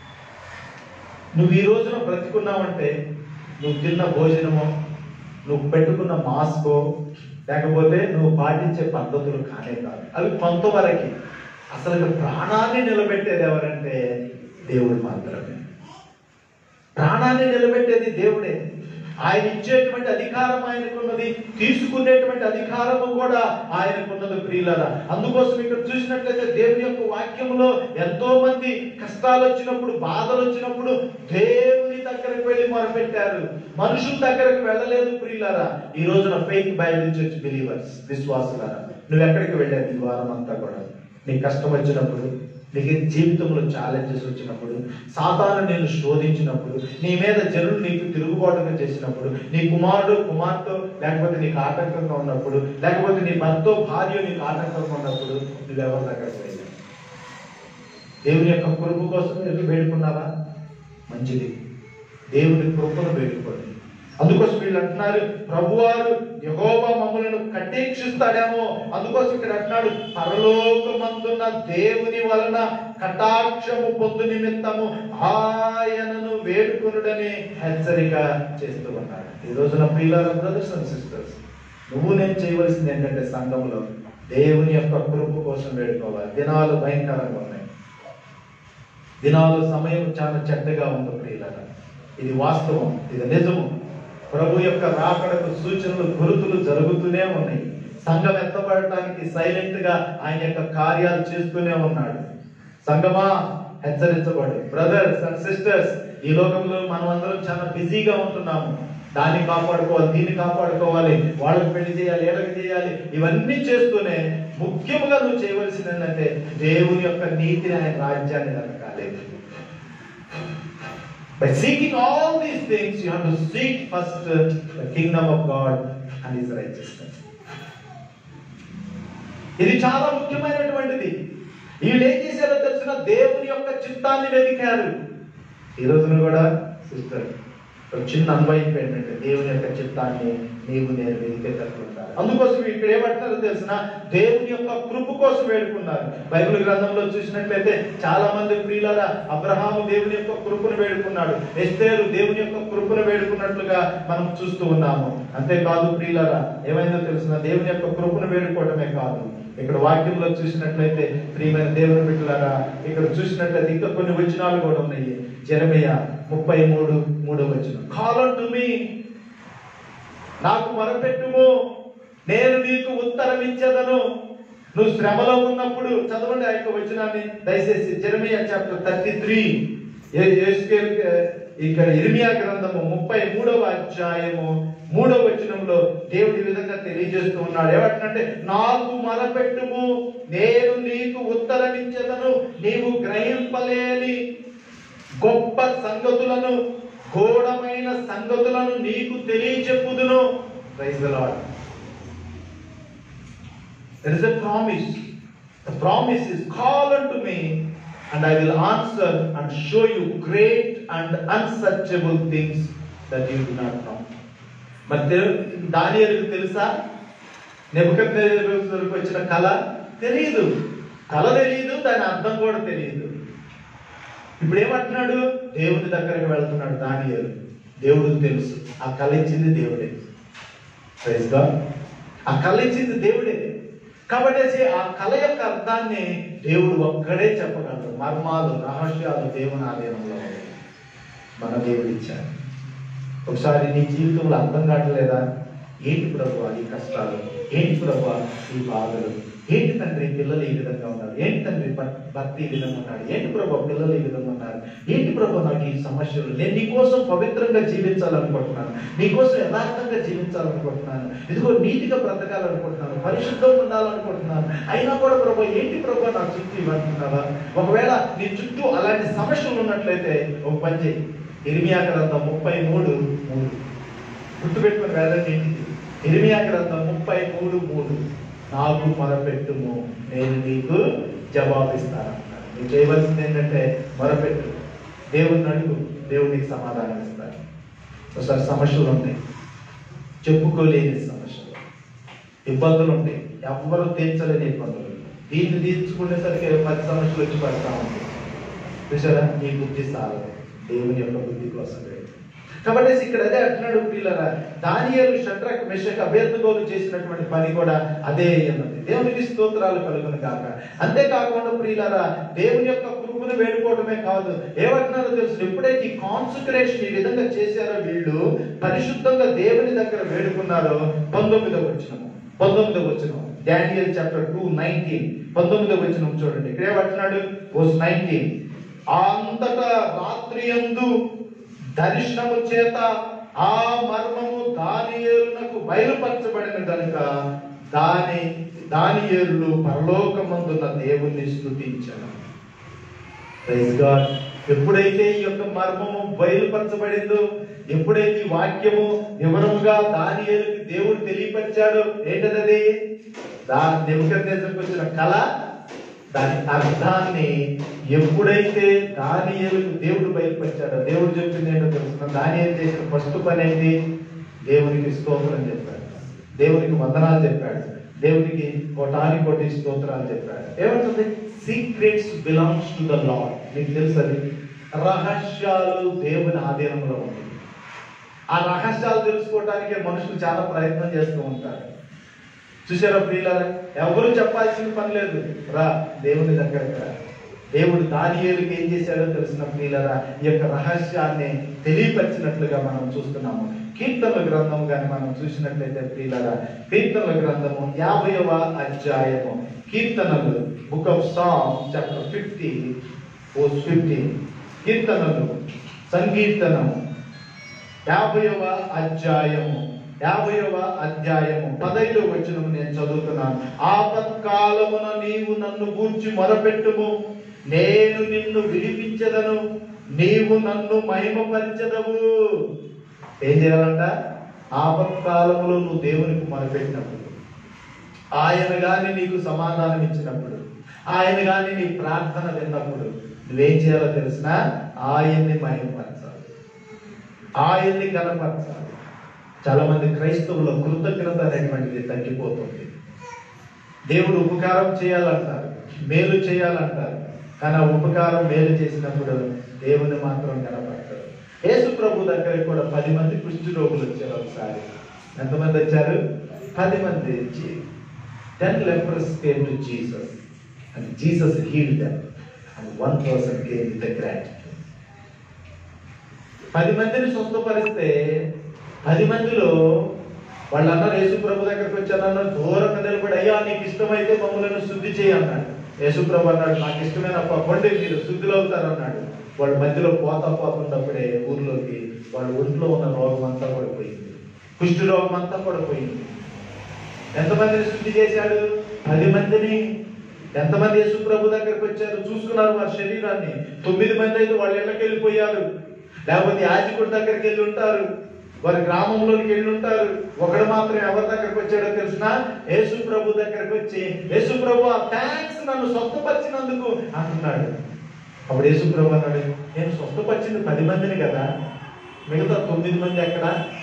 నువ్వు ఈ రోజున బ్రతికున్నావంటే నువ్వు తిన్న భోజనమో నువ్వు పెట్టుకున్న మాస్కో లేకపోతే నువ్వు పాటించే పద్ధతులు కానే కాదు అవి కొంతవరకు అసలు ఇక ప్రాణాన్ని నిలబెట్టేది ఎవరంటే దేవుడు మాత్రమే ప్రాణాన్ని నిలబెట్టేది దేవుడే ఆయన ఇచ్చేటువంటి అధికారం ఆయనకున్నది తీసుకునేటువంటి అధికారము కూడా ఆయనకున్నది ప్రియులరా అందుకోసం ఇక్కడ చూసినట్లయితే దేవుని యొక్క వాక్యంలో ఎంతో మంది కష్టాలు వచ్చినప్పుడు బాధలు వచ్చినప్పుడు దేవుని దగ్గరకు వెళ్ళి మొరపెట్టారు మనుషుల దగ్గరకు వెళ్ళలేదు ప్రియులరా ఈ రోజున ఫేక్ బైబిల్ చర్చ్ బిలీవర్స్ విశ్వాసులారా నువ్వు ఎక్కడికి వెళ్ళావు ఈ వారం అంతా కూడా నీకు కష్టం వచ్చినప్పుడు నీకు జీవితంలో ఛాలెంజెస్ వచ్చినప్పుడు సాతాను నేను శోధించినప్పుడు నీ మీద జనులు నీకు తిరుగుబాటుగా చేసినప్పుడు నీ కుమారుడు కుమార్తె లేకపోతే నీకు ఆటంకంగా ఉన్నప్పుడు లేకపోతే నీ భర్త భార్య నీకు ఆటంకంగా ఉన్నప్పుడు నువ్వెవరి దగ్గరకు వెళ్ళావు దేవుని యొక్క కృప కోసం ఎదురు వేడుకున్నావా మంచిది దేవుని కృపను వేడుకోండి అందుకోసం వీళ్ళు అంటున్నారు ప్రభువారు యహోవా మమ్మలను కట్టేక్షిస్తాడేమో అందుకోసం ఇక్కడ అంటున్నాడు పరలోకమందున్న దేవుని వలన కటాక్షము పొందు నిమిత్తము ఆయనను వేడుకొనుడని హెచ్చరిక చేస్తూ ఉన్నాడు ఈ రోజున ప్రియుల బ్రదర్స్ అండ్ సిస్టర్స్ నువ్వు నేను చేయవలసింది ఏంటంటే సంఘంలో దేవుని యొక్క కృప కోసం వేడుకోవాలి దినాలు భయంకరంగా ఉన్నాయి దినాలు సమయం చాలా చెడ్డగా ఉంది ప్రియులరా ఇది వాస్తవం ఇది నిజము ప్రభు యొక్క రాకడకు సూచనలు గురుతులు జరుగుతూనే ఉన్నాయి సంఘం ఎత్తబడటానికి సైలెంట్ గా ఆయన యొక్క కార్యాలు చేస్తూనే ఉన్నాడు సంఘమా హెచ్చరించబడు బ్రదర్స్ అండ్ సిస్టర్స్ ఈ లోకంలో మనం అందరం చాలా బిజీగా ఉంటున్నాము దాన్ని కాపాడుకోవాలి దీన్ని కాపాడుకోవాలి వాళ్ళకి పెళ్లి చేయాలి ఏళ్ళకి చేయాలి ఇవన్నీ చేస్తూనే ముఖ్యంగా నువ్వు చేయవలసింది ఏంటంటే దేవుని యొక్క నీతిని ఆయన రాజ్యాన్ని నరకాలి By seeking all these things, you have to seek first uh, the kingdom of God and His righteousness. ఇది చాలా ముఖ్యమైనటువంటిది వీళ్ళు ఏం చేశారో తెలిసిన దేవుని యొక్క చిత్తాన్ని వెతికారు ఈ రోజున కూడా సిస్టర్ ఒక చిన్న అన్వయింపు ఏంటంటే దేవుని యొక్క చిత్తాన్ని నీవు నేను వెతికేటట్లు ఉండాలి అందుకోసం ఇక్కడ ఏమంటారో తెలిసిన దేవుని యొక్క కృప కోసం వేడుకున్నారు బైబిల్ గ్రంథంలో చూసినట్లయితే చాలా మంది ప్రియులరా అబ్రహాము దేవుని యొక్క కృపను వేడుకున్నాడు ఎస్తేరు దేవుని యొక్క కృపను వేడుకున్నట్లుగా మనం చూస్తూ ఉన్నాము అంతేకాదు ప్రియులరా ఏమైందో తెలిసిన దేవుని యొక్క కృపను వేడుకోవడమే కాదు ఇక్కడ వాక్యంలో చూసినట్లయితే ప్రియమైన దేవుని బిడ్డలారా ఇక్కడ చూసినట్లయితే ఇంకా కొన్ని వచనాలు కూడా ఉన్నాయి జెరమయ ముప్పై మూడు మూడో వచనం కాల్ టు మీ నాకు మొరపెట్టుము నేను నీకు ఉత్తరం ఇచ్చేదను నువ్వు శ్రమలో ఉన్నప్పుడు చదవండి ఆ యొక్క వచనాన్ని దయచేసి జెరమియా చాప్టర్ థర్టీ త్రీ ఇక్కడ ఇర్మియా గ్రంథము ముప్పై మూడవ అధ్యాయము మూడవ వచనంలో దేవుడు ఈ విధంగా తెలియజేస్తూ ఉన్నాడు ఏమంటున్నంటే నాకు మొరపెట్టుము నేను నీకు ఉత్తరం ఇచ్చేదను నీవు గ్రహింపలేని గొప్ప సంగతులను ఘోరమైన సంగతులను నీకు తెలియచెప్పుదును praise the Lord There is a promise. The promise is call unto me, and I will answer and show you great and unsearchable things that you do not know. మరి దానియలకు తెలుసా నెబుకద్నెజరుకు వచ్చిన కళ తెలియదు కళ తెలియదు దాని అర్థం కూడా తెలియదు ఇప్పుడు ఏమంటున్నాడు దేవుని దగ్గరకు వెళ్తున్నాడు దానియలు దేవుడికి తెలుసు ఆ కళ ఇచ్చింది దేవుడే Praise God. ఆ కళ ఇచ్చింది దేవుడే కాబట్టి ఆ కళ యొక్క అర్థాన్ని దేవుడు ఒక్కడే చెప్పగలడు మర్మాలు రహస్యాలు దేవుని ఆధీనంలో ఉన్నాయి. మన దేవుడు ఇచ్చాడు ఒకసారి నీ జీవితంలో అర్థం కావట్లేదా ఏంటి ప్రభు ఈ కష్టాలు ఏంటి ప్రభు ఈ బాధలు ఏంటి తండ్రి పిల్లలు ఈ విధంగా ఉన్నారు ఏంటి తండ్రి భర్- భర్త ఈ విధంగా ఉన్నాడు ఏంటి ప్రభు పిల్లలు ఈ విధంగా ఉన్నారు ఏంటి ప్రభు నాకు ఈ సమస్యలు నేను నీకోసం పవిత్రంగా జీవించాలనుకుంటున్నాను నీకోసం యథార్థంగా జీవించాలనుకుంటున్నాను ఇదిగో నీతిగా బ్రతకాలనుకుంటున్నాను పరిశుద్ధంగా ఉండాలనుకుంటున్నాను అయినా కూడా ప్రభు ఏంటి ప్రభు నా చుట్టూ ఇవ్వనుకున్నావా ఒకవేళ నీ చుట్టూ అలాంటి సమస్యలు ఉన్నట్లయితే ఒక పని చేయి ఇరిమియా గ్రంథం ముప్పై మూడు మూడు గుర్తుపెట్టుకుని వెళ్ళండి ఇంటికి ఇరిమియా గ్రంథం ముప్పై మూడు మూడు నాకు మొరపెట్టుము నేను నీకు జవాబిస్తాను నువ్వు చేయవలసింది ఏంటంటే మొరపెట్టు దేవుని అడుగు దేవుడు నీకు సమాధానం ఇస్తాడు ఒకసారి సమస్యలు ఉంటాయి చెప్పుకోలేని సమస్యలు ఇబ్బందులు ఉంటాయి ఎవ్వరూ తీర్చలేని ఇబ్బందులు దీన్ని తీర్చుకునేసరికి పది సమస్యలు వచ్చి పడతా ఉంది చూసారా నీ బుద్ధి సాలదు దేవుని యొక్క బుద్ధి కోసం కాబట్టి ఇక్కడ అదే అంటున్నాడు ప్రియులరా దానియేలు షడ్రక్ మెషక్ అభ్యర్థుగోలు చేసినటువంటి పని కూడా అదే అన్నది దేవునికి స్తోత్రాలు కలుగును కాక అంతేకాకుండా ప్రియులరా దేవుని యొక్క కృపను వేడుకోవడమే కాదు ఏమంటున్నారో తెలుసు ఎప్పుడైతే ఈ కాన్సన్ట్రేషన్ ఈ విధంగా చేశారో వీళ్ళు పరిశుద్ధంగా దేవుని దగ్గర వేడుకున్నారో పంతొమ్మిదవ వచ్చిన పంతొమ్మిదవ వచ్చిన డానియల్ చాప్టర్ టూ నైన్టీన్ పంతొమ్మిదవ వచ్చిన చూడండి ఇక్కడ ఏమంటున్నాడు వర్స్ నైన్టీన్ అంతటా రాత్రి యందు దర్శనము చేత ఆ మర్మము దానియేలునకు బయలుపరచబడిన గనుక దాని దానియేలు పరలోకమందున్న దేవుణ్ణి స్తుతించను ప్రైజ్ గాడ్ ఎప్పుడైతే ఈ యొక్క మర్మము బయలుపరచబడిందో ఎప్పుడైతే ఈ వాక్యము వివరముగా దానియేలుకి దేవుడు తెలియపరిచాడో ఏంటది దా నెమ్మకర్దేశంకి వచ్చిన కళ దాని అర్థాన్ని ఎప్పుడైతే దానియేలుకు దేవుడు బయలుపరిచాడో దేవుడు చెప్పింది ఏంటో తెలుసుకున్న దానియేలు చేసిన ఫస్ట్ పని ఏంటి దేవునికి స్తోత్రం చెప్పాడు దేవునికి వందనాలు చెప్పాడు దేవునికి కోటాని కోటి స్తోత్రాలు చెప్పాడు ఏమంటుంది secrets belongs to the Lord మీకు తెలుసు అది రహస్యాలు దేవుని ఆధీనంలో ఉంది ఆ రహస్యాలు తెలుసుకోవడానికి మనుషులు చాలా ప్రయత్నం చేస్తూ ఉంటారు చూసారా ప్రియులారా ఎవరు చెప్పాల్సిన పని లేదు రా దేవుని దగ్గరకు రా దేవుడు దానియేలుకి ఏం చేశాడో తెలిసిన ప్రియులరా ఈ యొక్క రహస్యాన్ని తెలియపరిచినట్లుగా మనం చూస్తున్నాము కీర్తనల గ్రంథం కానీ మనం చూసినట్లయితే ప్రియులరా కీర్తనల గ్రంథము యాభైవ అధ్యాయము కీర్తనలు book of song chapter fifty oh fifty కీర్తనలు సంకీర్తనము యాభైవ అధ్యాయము యాభైవ అధ్యాయము పదైదో వచనం నేను చదువుతున్నాను ఆపత్కాలమున నీవు నన్ను గూర్చి మొరపెట్టుము నేను నిన్ను విడిపించదను నీవు నన్ను మహిమపరచదవు ఏం చేయాలంట ఆపత్కాలములో నువ్వు దేవునికి మొరపెట్టినప్పుడు ఆయన గాని నీకు సమాధానం ఇచ్చినప్పుడు ఆయన గాని నీ ప్రార్థన విన్నప్పుడు నువ్వేం చేయాలో తెలిసిన ఆయన్ని మహిమపరచాలి ఆయన్ని కనపరచాలి చాలా మంది క్రైస్తవుల కృతజ్ఞత అనేటువంటిది తగ్గిపోతుంది దేవుడు ఉపకారం చేయాలంటారు మేలు చేయాలంటారు కానీ ఆ ఉపకారం మేలు చేసినప్పుడు దేవుని మాత్రం కనపడతారు యేసు ప్రభు దగ్గరికి కూడా పది మంది కుష్టి రోగులు వచ్చారు ఒకసారి ఎంతమంది వచ్చారు పది మంది ten lepers came to Jesus and Jesus heal them and one person came with the gratitude పది మందిని స్వస్థపరిస్తే పది మందిలో వాళ్ళు అన్నారు యేసు ప్రభు దగ్గరికి వచ్చానన్న దూరంగా నిలబడి అయ్యా నీకు ఇష్టమైతే మమ్మల్ని శుద్ధి చేయి అన్నాడు యేసు ప్రభు అన్నాడు నాకు ఇష్టమైన పండి మీరు శుద్ధిలో అవుతారు అన్నాడు వాళ్ళ మధ్యలో పోతా పోతున్నప్పుడే ఊర్లోకి వాళ్ళ ఒంట్లో ఉన్న రోగం అంతా పడిపోయింది కుష్టి రోగం అంతా పడిపోయింది ఎంతమందిని శుద్ధి చేశాడు పది మందిని ఎంతమంది యేసు ప్రభు దగ్గరికి వచ్చారు చూసుకున్నారు వారి శరీరాన్ని తొమ్మిది మంది అయితే వాళ్ళ ఇళ్ళకి వెళ్ళిపోయారు లేకపోతే యాజకుడి దగ్గరికి వెళ్ళి ఉంటారు వారి గ్రామంలోకి వెళ్ళి ఉంటారు ఒకడు మాత్రం ఎవరి దగ్గరికి వచ్చాడో తెలిసిన యేసు ప్రభు దగ్గరికి వచ్చి యేసు ప్రభు థ్యాంక్స్ నన్ను స్వస్థపరిచినందుకు అంటున్నాడు అప్పుడు యేసు ప్రభు అన్నాడు నేను స్వస్థపరిచింది పది మందిని కదా మిగతా తొమ్మిది మంది ఎక్కడ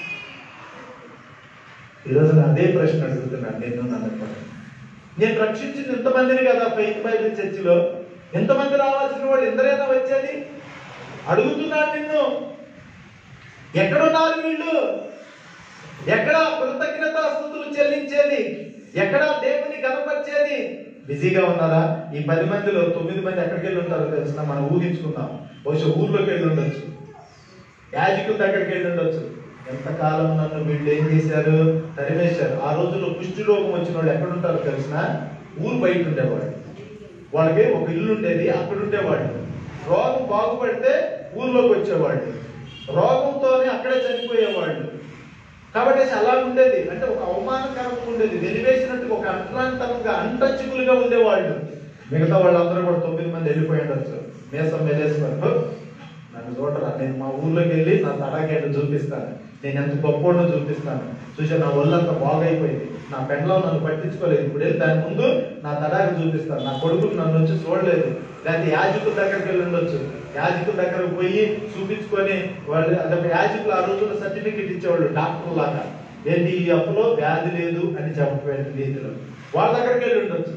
ఈరోజు నేను అదే ప్రశ్న అడుగుతున్నాను నేను నన్ను కూడా. నేను రక్షించింది ఎంతమందిని కదా ఫెయిత్ బైబిల్ చర్చిలో ఎంతమంది రావాల్సిన వాళ్ళు ఎందరైనా వచ్చేది అడుగుతున్నాను నిన్ను ఎక్కడున్నారు వీళ్ళు ఎక్కడ కృతజ్ఞత స్థుతులు చెల్లించేది ఎక్కడ దేవుని కనపరిచేది బిజీగా ఉన్నారా ఈ పది మందిలో తొమ్మిది మంది ఎక్కడికి వెళ్ళి ఉంటారో తెలిసిన మనం ఊహించుకుందాం బహుశా ఊర్లోకి వెళ్ళి ఉండొచ్చు యాజకుల దగ్గరికి వెళ్ళి ఉండొచ్చు ఎంతకాలం నన్ను వీళ్ళు ఏం చేశారు తరిమేశారు ఆ రోజుల్లో కుష్టి రోగం వచ్చిన వాళ్ళు ఎక్కడ ఉంటారో తెలిసిన ఊరు బయట ఉండేవాడు వాళ్ళకి ఒక ఇల్లు ఉండేది అక్కడ ఉండేవాళ్ళు రోగం బాగుపడితే ఊర్లోకి వచ్చేవాళ్ళు రోగంతోనే అక్కడే చనిపోయేవాళ్ళు కాబట్టి అలా ఉండేది అంటే ఒక అవమానకరంగా ఉండేది వెలివేసినట్టు ఒక అంటరాంతరంగా అంటచ్చుకులుగా ఉండేవాళ్ళు మిగతా వాళ్ళందరూ కూడా తొమ్మిది మంది వెళ్ళిపోయి ఉండొచ్చు మేసం వెళ్ళేసుకొని నన్ను చూడరా నేను మా ఊర్లోకి వెళ్ళి నా తడాకేట చూపిస్తాను నేను ఎంత గొప్పోడో చూపిస్తాను చూసా నా ఒళ్ళంతా బాగైపోయింది నా పెండ్లో నన్ను పట్టించుకోలేదు ఇప్పుడు వెళ్ళి దాని ముందు నా తడాకి చూపిస్తాను నా కొడుకులు నన్ను వచ్చి చూడలేదు లేకపోతే యాజకుల దగ్గరికి వెళ్ళి ఉండొచ్చు యాజకుల దగ్గరకు పోయి చూపించుకొని వాళ్ళు అదొక యాజకులు ఆ రోజుల్లో సర్టిఫికెట్ ఇచ్చేవాళ్ళు డాక్టర్ లాగా ఏంటి ఈ అప్పులో వ్యాధి లేదు అని చెప్పే రీతిలో వాళ్ళ దగ్గరికి వెళ్ళి ఉండొచ్చు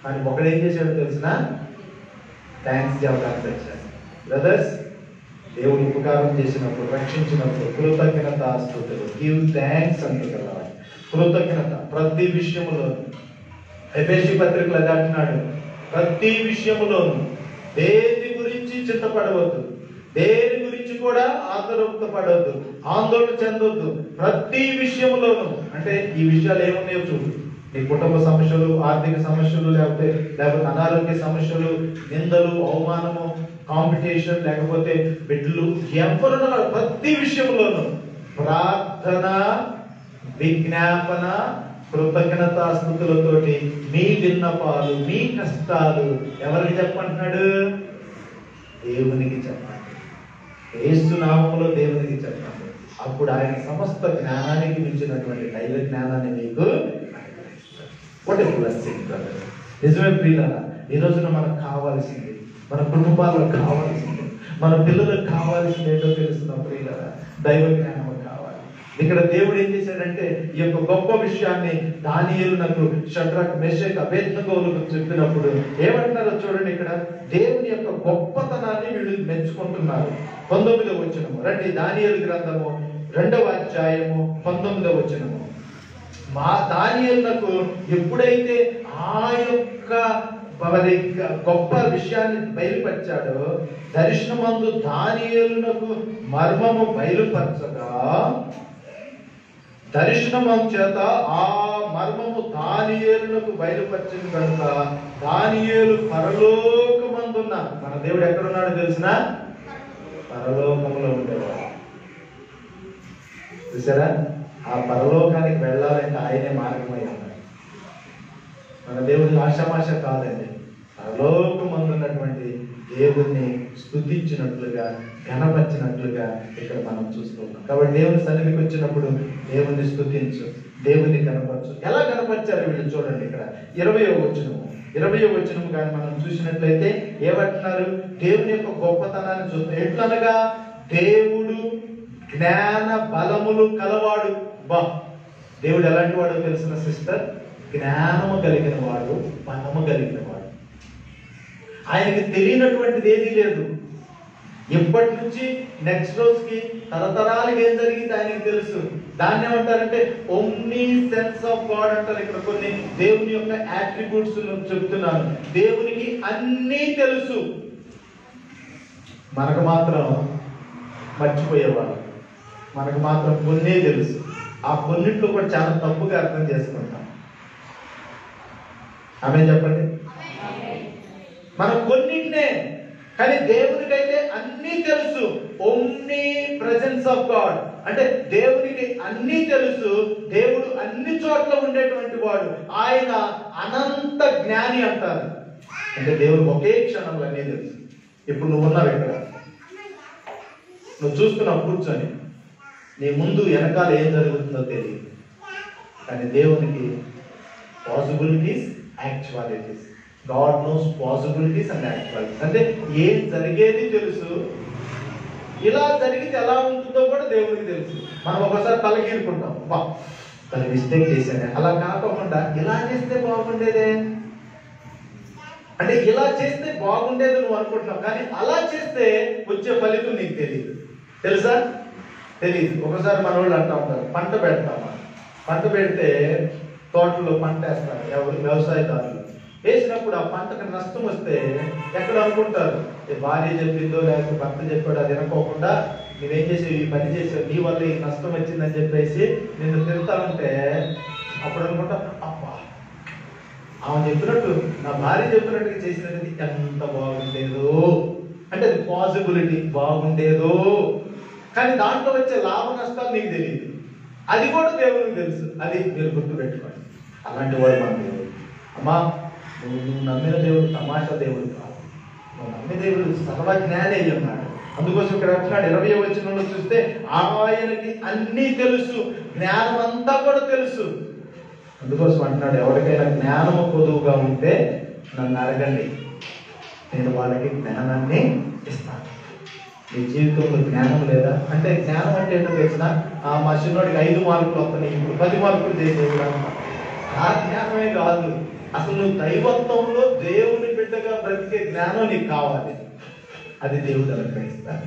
కానీ ఒకడు ఏం చేశాడో తెలిసిన థ్యాంక్స్ చెప్పడానికి వచ్చాడు బ్రదర్స్ దేవుడు ఉపకారం చేసినప్పుడు రక్షించినప్పుడు కృతజ్ఞత స్థుతులు గివ్ థ్యాంక్స్ అంటున్నారు కృతజ్ఞత ప్రతి విషయములో ఎఫ్ఎస్సి పత్రికలు అది అంటున్నాడు ప్రతి విషయములోను దేని గురించి చింతపడవద్దు దేని గురించి కూడా ఆందోళన పడవద్దు ఆందోళన చెందొద్దు ప్రతి విషయములోను అంటే ఈ విషయాలు ఏమున్నాయో చూడు నీ కుటుంబ సమస్యలు ఆర్థిక సమస్యలు లేకపోతే లేకపోతే అనారోగ్య సమస్యలు నిందలు అవమానము కాంపిటీషన్ లేకపోతే బిడ్డలు ఎవరున్నా ప్రతి విషయంలోనూ ప్రార్థన విజ్ఞాపన కృతజ్ఞతా స్థుతులతోటి మీ విన్నపాలు మీ కష్టాలు ఎవరికి చెప్పంటున్నాడు దేవునికి చెప్పండి ఏసు నామములో దేవునికి చెప్పండి అప్పుడు ఆయన సమస్త జ్ఞానానికి మించినటువంటి దైవ జ్ఞానాన్ని మీకు వాట్ ఏ బ్లెస్సింగ్ బ్రదర్ నిజమే ప్రియులారా ఈ రోజున మనకు కావాల్సింది మన కుటుంబాలకు కావాల్సింది మన పిల్లలకు కావాల్సింది ఏంటో తెలుస్తున్న ప్రియులారా దైవ జ్ఞానం కావాలి ఇక్కడ దేవుడు ఏం చేశాడంటే ఈ యొక్క గొప్ప విషయాన్ని దానియులకు షడ్రక్ మెషక్ అభేద్నగోలకు చెప్పినప్పుడు ఏమంటున్నారో చూడండి ఇక్కడ దేవుని యొక్క గొప్పతనాన్ని వీళ్ళు మెచ్చుకుంటున్నారు పంతొమ్మిదవ వచనము రండి దానియలు గ్రంథము రెండవ అధ్యాయము పంతొమ్మిదవ వచనము మా దానియలకు ఎప్పుడైతే ఆ యొక్క మరి గొప్ప విషయాన్ని బయలుపరిచాడో దర్శనమందు దానియేలునకు మర్మము బయలుపరచగా దర్శనమం చేత ఆ మర్మము దానియేలునకు బయలుపరిచింది కనుక దానియేలు పరలోకమందున్న మన దేవుడు ఎక్కడున్నాడో తెలిసిన పరలోకంలో ఉండేవాడు చూసారా ఆ పరలోకానికి వెళ్ళాలంటే ఆయనే మార్గమై ఉన్నాడు మన దేవుడి ఆశామాష కాదండి పరలోకమందున్నటువంటి దేవుణ్ణి స్తుతించినట్లుగా ఘనపరిచినట్లుగా ఇక్కడ మనం చూస్తున్నాం కాబట్టి దేవుని సన్నిధికి వచ్చినప్పుడు దేవుని స్తుతించు దేవుని కనపరచు ఎలా కనపరిచారు వీళ్ళు చూడండి ఇక్కడ ఇరవయో వచనము ఇరవయో వచనము కానీ మనం చూసినట్లయితే ఏమంటున్నారు దేవుని యొక్క గొప్పతనాన్ని చూస్తాం ఎట్లనగా దేవుడు జ్ఞాన బలములు కలవాడు బా దేవుడు ఎలాంటి వాడో తెలిసిన సిస్టర్ జ్ఞానము కలిగిన వాడు బలము కలిగిన వాడు ఆయనకి తెలియనటువంటిది ఏదీ లేదు ఇప్పటి నుంచి నెక్స్ట్ రోజుకి తరతరాలకి ఏం జరిగింది ఆయనకి తెలుసు దాన్ని ఏమంటారంటే ఓమ్నీ సెన్స్ ఆఫ్ గాడ్ అంటారు ఇక్కడ కొన్ని దేవుని యొక్క యాట్రిబ్యూట్స్ చెప్తున్నాను దేవునికి అన్నీ తెలుసు మనకు మాత్రం మర్చిపోయేవాడు మనకు మాత్రం కొన్నే తెలుసు ఆ కొన్నిట్లో కూడా చాలా తప్పుగా అర్థం చేసుకుంటాం ఆమె చెప్పండి మనం కొన్నింటినే కానీ దేవునికైతే అన్నీ తెలుసు ఓమ్నీ ప్రజెన్స్ ఆఫ్ గాడ్ అంటే దేవునికి అన్నీ తెలుసు దేవుడు అన్ని చోట్ల ఉండేటువంటి వాడు ఆయన అనంత జ్ఞాని అంటారు అంటే దేవుడు ఒకే క్షణంలో అన్నీ తెలుసు ఇప్పుడు నువ్వు ఉన్నావు ఇక్కడ నువ్వు చూస్తున్నావు కూర్చొని నీ ముందు వెనకాల ఏం జరుగుతుందో తెలియదు కానీ దేవునికి possibilities actualities God knows possibilities and actualities అంటే ఏం జరిగేది తెలుసు ఇలా జరిగితే ఎలా ఉంటుందో కూడా దేవునికి తెలుసు మనం ఒకసారి తలగీరుకుంటాం బా తన మిస్టేక్ చేశానే అలా కాకుండా ఇలా చేస్తే బాగుండేదే అంటే ఇలా చేస్తే బాగుండేది నువ్వు అనుకుంటున్నావు కానీ అలా చేస్తే వచ్చే ఫలితం నీకు తెలియదు తెలుసా తెలియదు ఒకసారి మన వాళ్ళు అంటా ఉంటారు పంట పెడతామా పంట పెడితే తోటలో పంట వేస్తారు ఎవరు వ్యవసాయదారులు వేసినప్పుడు ఆ పంటకు నష్టం వస్తే ఎక్కడ అనుకుంటారు "ఏ భార్య చెప్పిందో లేకపోతే భర్త చెప్పాడు అది వినకోకుండా నువ్వేం చేసావు ఈ పని చేసావు నీ వల్ల ఈ నష్టం వచ్చిందని చెప్పేసి నిన్ను తిడతా ఉంటే అప్పుడు అనుకుంటా అబ్బా ఆమె చెప్పినట్టు నా భార్య చెప్పినట్టుగా చేసినది ఎంత బాగుండేదో అంటే అది పాసిబిలిటీ బాగుండేదో కానీ దాంట్లో వచ్చే లాభ నష్టాలు నీకు తెలియదు అది కూడా దేవునికి తెలుసు అది మీరు గుర్తు పెట్టుకోండి అలాంటి వాడు మన దేవుడు అమ్మా నువ్వు నువ్వు నమ్మిన దేవుడు తమాషా దేవుడు కాదు నువ్వు నమ్మిన దేవుడు సర్వజ్ఞానే అయి ఉన్నాడు అందుకోసం ఇక్కడ అంటున్నాడు ఇరవై వచనంలో చూస్తే ఆయనకి అన్నీ తెలుసు జ్ఞానం అంతా కూడా తెలుసు అందుకోసం అంటున్నాడు ఎవరికైనా జ్ఞానము కొదువుగా ఉంటే నన్ను అడగండి నేను వాళ్ళకి జ్ఞానాన్ని ఇస్తాను మీ జీవితంలో జ్ఞానం లేదా అంటే జ్ఞానం అంటే ఏంటో తెలిసిన ఆ మా చిన్నోడికి ఐదు మార్కులు వస్తున్నాయి ఇప్పుడు పది మార్కులు చేసేది ఆ జ్ఞానమే కాదు అసలు నువ్వు దైవత్వంలో దేవుని బిడ్డగా బ్రతికే జ్ఞానం నీకు కావాలి అది దేవుడు అనుగ్రహిస్తాడు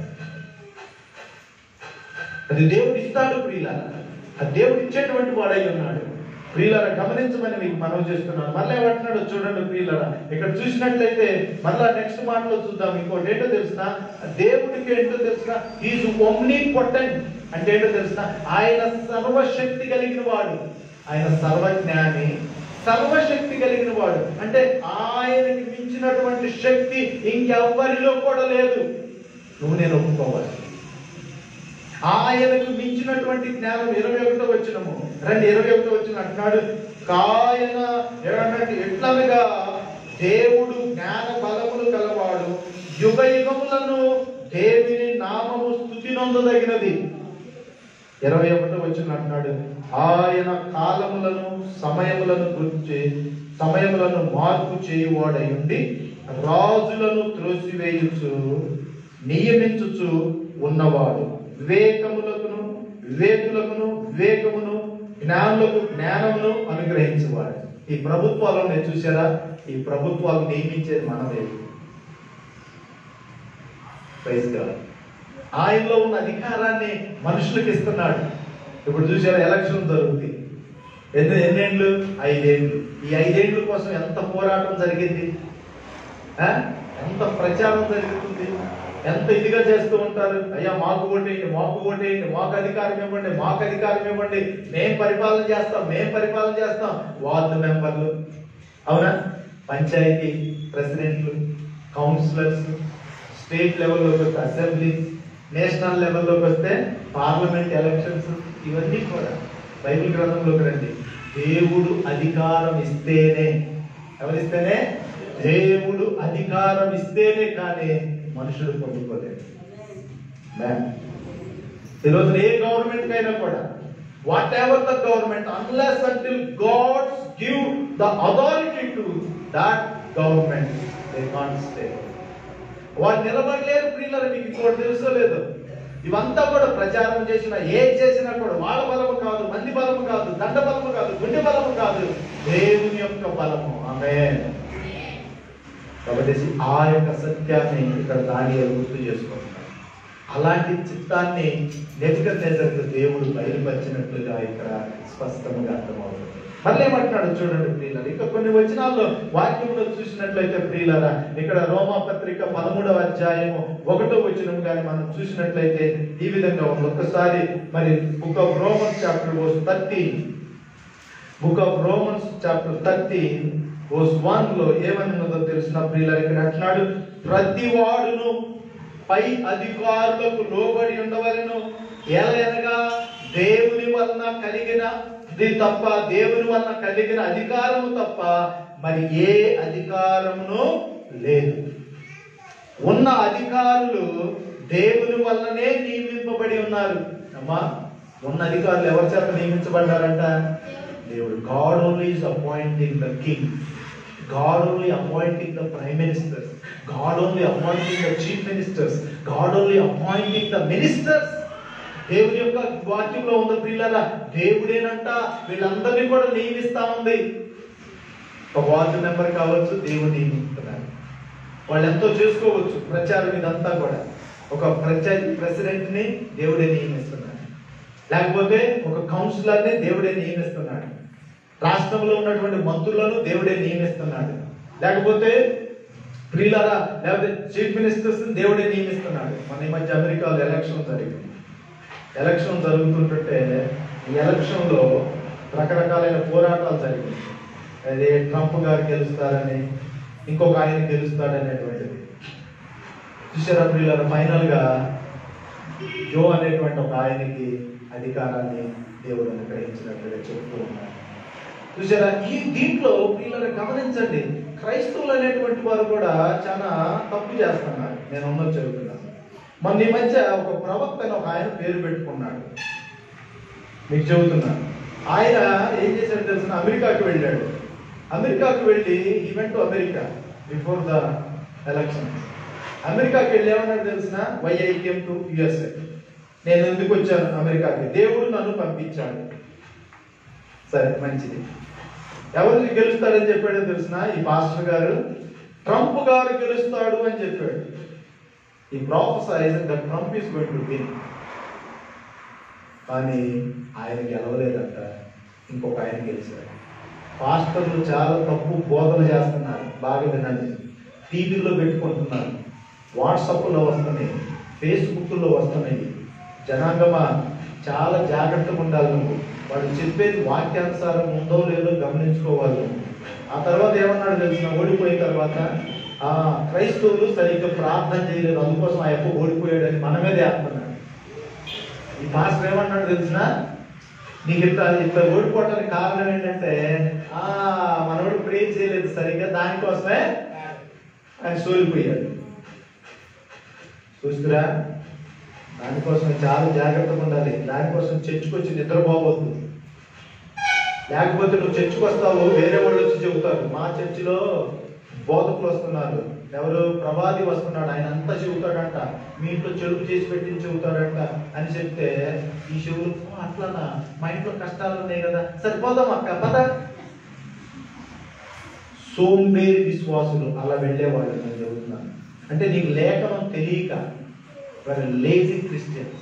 అది దేవుడు ఇస్తాడు ప్రియులారా అది దేవుడు ఇచ్చేటువంటి వాడై ఉన్నాడు ప్రియులారా గమనించమని మీకు మనవి చేస్తున్నాను మళ్ళీ ఏమంటున్నాడు చూడండి ప్రియులారా ఇక్కడ చూసినట్లయితే మళ్ళా నెక్స్ట్ మాటలో చూద్దాం ఇంకోటి ఏంటో తెలిసిన దేవుడికి ఏంటో తెలిసిన ఈజ్ ఓమ్నీ పొటెంట్ అంటే ఏంటో తెలిసిన ఆయన సర్వశక్తి కలిగిన వాడు ఆయన సర్వజ్ఞాని సర్వశక్తి కలిగిన వాడు అంటే ఆయనకి మించినటువంటి శక్తి ఇంకెవ్వరిలో కూడా లేదు నువ్వు నేను ఒప్పుకోవాలి ఆయనకు మించినటువంటి జ్ఞానం ఇరవై ఒకటో వచ్చినము రండి ఇరవై ఒకటో వచ్చిన అంటున్నాడు కాయన ఏమన్నట్టు ఎట్లనగా దేవుడు జ్ఞాన బలములు కలవాడు యుగ యుగములను దేవుని నామము స్థుతి నొందదగినది ఇరవై ఒకటో వచ్చిన అంటున్నాడు ఆయన కాలములను సమయములను గురించి సమయములను మార్పు చేయువాడై ఉండి రాజులను త్రోసివేయుచు నియమించుచు ఉన్నవాడు వివేకములకును వివేకులకును వివేకమును జ్ఞానులకు జ్ఞానమును అనుగ్రహించేవాడు ఈ ప్రభుత్వాలను నేను చూసారా ఈ ప్రభుత్వాలు నియమించేది మనమే ప్రైజ్ గాడ్ ఆయనలో ఉన్న అధికారాన్ని మనుషులకు ఇస్తున్నాడు ఇప్పుడు చూసారా ఎలక్షన్ జరుగుతుంది ఎన్ని ఎన్నేళ్ళు ఐదేళ్ళు ఈ ఐదేళ్ల కోసం ఎంత పోరాటం జరిగింది ఆ? ఎంత ప్రచారం జరుగుతుంది ఎంత ఇదిగా చేస్తూ ఉంటారు అయ్యా మాకు ఓటేయండి మాకు ఓటేయండి మాకు అధికారం ఇవ్వండి మాకు అధికారం ఇవ్వండి మేం పరిపాలన చేస్తాం మేం పరిపాలన చేస్తాం వార్డు మెంబర్లు అవునా పంచాయతీ ప్రెసిడెంట్లు కౌన్సిలర్స్ స్టేట్ లెవెల్లోకి వస్తే అసెంబ్లీ నేషనల్ లెవెల్లోకి వస్తే పార్లమెంట్ ఎలక్షన్స్ ఇవన్నీ కూడా బైబిల్ గ్రంథంలోకి రండి దేవుడు అధికారం ఇస్తేనే ఎవరిస్తేనే దేవుడు అధికారం ఇస్తేనే కానీ మనుషుడు పొందుకోలేదు మ్యామ్ ఈరోజు ఏ గవర్నమెంట్ అయినా కూడా whatever the government unless until God give the authority to that government they can't stay వాళ్ళు నిలబడలేరు ప్రియులరు మీకు ఇంకోటి తెలుసో లేదు ఇవంతా కూడా ప్రచారం చేసిన ఏం చేసినా కూడా వాళ్ళ బలము కాదు మంది బలము కాదు దండ బలము కాదు గుండె బలము కాదు దేవుని యొక్క బలము ఆమె కాబట్టి ఆ యొక్క సత్యాన్ని ఇక్కడ దాని గుర్తు చేసుకుంటున్నాడు అలాంటి చిత్తాన్ని నెబుకద్నెజర్కు దేవుడు బయలుపరిచినట్లుగా ఇక్కడ స్పష్టంగా అర్థమవుతుంది మళ్ళీ ఏమంటున్నాడు చూడండి ప్రియులారు ఇంకా కొన్ని వచనాల్లో వాక్యంలో చూసినట్లయితే ప్రియులారా ఇక్కడ రోమా పత్రిక పదమూడవ అధ్యాయము ఒకటో వచనం కానీ మనం చూసినట్లయితే ఈ విధంగా ఉంది ఒక్కసారి మరి book of Romans chapter verse thirteen book of Romans chapter thirteen verse one లో ఏమని ఉన్నదో తెలిసిన ప్రియులారు ఇక్కడ అంటున్నాడు ప్రతి వాడును పై అధికారులకు లోబడి ఉండవలను ఎలయనగా దేవుని వలన కలిగిన ఇది తప్ప దేవుని వలన కలిగిన అధికారము తప్ప మరి ఏ అధికారమును లేదు ఉన్న అధికారులు దేవుని వల్లనే నియమింపబడి ఉన్నారు అమ్మా ఉన్న అధికారులు ఎవరి చేత నియమించబడ్డారంట దేవుడు God only is appointing the king God only appointing the prime ministers God only appointing the chief ministers God only appointing the ministers దేవుని యొక్క వాక్యంలో ఉన్న పిల్లల దేవుడేనంట వీళ్ళందరినీ కూడా నియమిస్తా ఉంది ఒక వార్డు మెంబర్ కావచ్చు దేవుడు నియమిస్తున్నారు వాళ్ళు ఎంతో చేసుకోవచ్చు ప్రచారం ఇదంతా కూడా ఒక పంచాయతీ ప్రెసిడెంట్ ని దేవుడే నియమిస్తున్నాడు లేకపోతే ఒక కౌన్సిలర్ ని దేవుడే నియమిస్తున్నాడు రాష్ట్రంలో ఉన్నటువంటి మంత్రులను దేవుడే నియమిస్తున్నాడు లేకపోతే ప్రియులారా లేకపోతే చీఫ్ మినిస్టర్స్ దేవుడే నియమిస్తున్నాడు మన ఈ మధ్య అమెరికాలో ఎలక్షన్ జరిగింది ఎలక్షన్ జరుగుతుంటుంటే ఈ ఎలక్షన్ లో రకరకాలైన పోరాటాలు జరిగింది అదే ట్రంప్ గారు గెలుస్తారని ఇంకొక ఆయన గెలుస్తాడనేటువంటిది చూసారా ప్రియులారా ఫైనల్ గా జో అనేటువంటి ఒక ఆయనకి అధికారాన్ని దేవుడు అనుగ్రహించినట్లుగా చెప్తూ ఉన్నారు చూసారా ఈ దీంట్లో ప్రియులను గమనించండి క్రైస్తవులు అనేటువంటి వారు కూడా చాలా తప్పు చేస్తున్నారు నేను ఉన్నది చెబుతున్నాను మొన్న ఈ మధ్య ఒక ప్రవక్త అని ఒక ఆయన పేరు పెట్టుకున్నాడు మీకు చెబుతున్నాను ఆయన ఏం చేశాడు తెలిసిన అమెరికాకి వెళ్ళాడు అమెరికాకి వెళ్ళి he went to America before the election అమెరికాకి వెళ్ళి ఏమన్నాడు తెలిసిన వైఐటిఎం టు యుఎస్ఏ నేను ఎందుకు వచ్చాను అమెరికాకి దేవుడు నన్ను పంపించాడు సరే మంచిది ఎవరు గెలుస్తాడని చెప్పాడో తెలిసిన ఈ పాస్టర్ గారు ట్రంప్ గారు గెలుస్తాడు అని చెప్పాడు ఈ prophesies the Trump is going to win కానీ ఆయన గెలవలేదంట ఇంకొక ఆయన గెలిచాడు పాస్టర్లు చాలా తప్పు బోధన చేస్తున్నారు బాగా వినండి టీవీలో పెట్టుకుంటున్నారు వాట్సాప్లో వస్తున్నాయి ఫేస్బుక్లో వస్తున్నాయి జనాంగమా చాలా జాగ్రత్తగా ఉండాలి నువ్వు వాడు చెప్పేది వాక్యానుసారం ఉందో లేదో గమనించుకోవాలి నువ్వు. ఆ తర్వాత ఏమన్నాడు తెలిసిన ఓడిపోయిన తర్వాత ఆ క్రైస్తవులు సరిగ్గా ప్రార్థన చేయలేదు అందుకోసం ఆ యొక్క ఓడిపోయాడని మన మీదే వేస్తున్నాడు ఈ పాస్టర్ ఏమన్నాడు తెలిసిన నీకు ఇంత ఇంత ఓడిపోవటానికి కారణం ఏంటంటే ఆ మనోడు ప్రే చేయలేదు సరిగ్గా దానికోసమే ఆయన సోలిపోయాడు చూస్తురా దానికోసం చాలా జాగ్రత్తగా ఉండాలి దానికోసం చర్చకొచ్చి నిద్రపోవద్దు లేకపోతే నువ్వు చర్చకు వస్తావు వేరే వాళ్ళు వచ్చి చెబుతారు మా చర్చిలో బోధకులు వస్తున్నారు ఎవరు ప్రవాది వస్తున్నాడు ఆయన అంతా చెబుతాడంట మీ ఇంట్లో చెరుపు చేసి పెట్టి చెబుతాడంట అని చెప్తే ఈ చెవులు "ఓ, అట్లానా మా ఇంట్లో కష్టాలు ఉన్నాయి కదా సరిపోదాం అక్క పద సోంబేరి విశ్వాసులు అలా వెళ్ళేవాళ్ళు నేను చెబుతున్నాను అంటే నీకు లేఖనం తెలియక లేజీ క్రిస్టియన్స్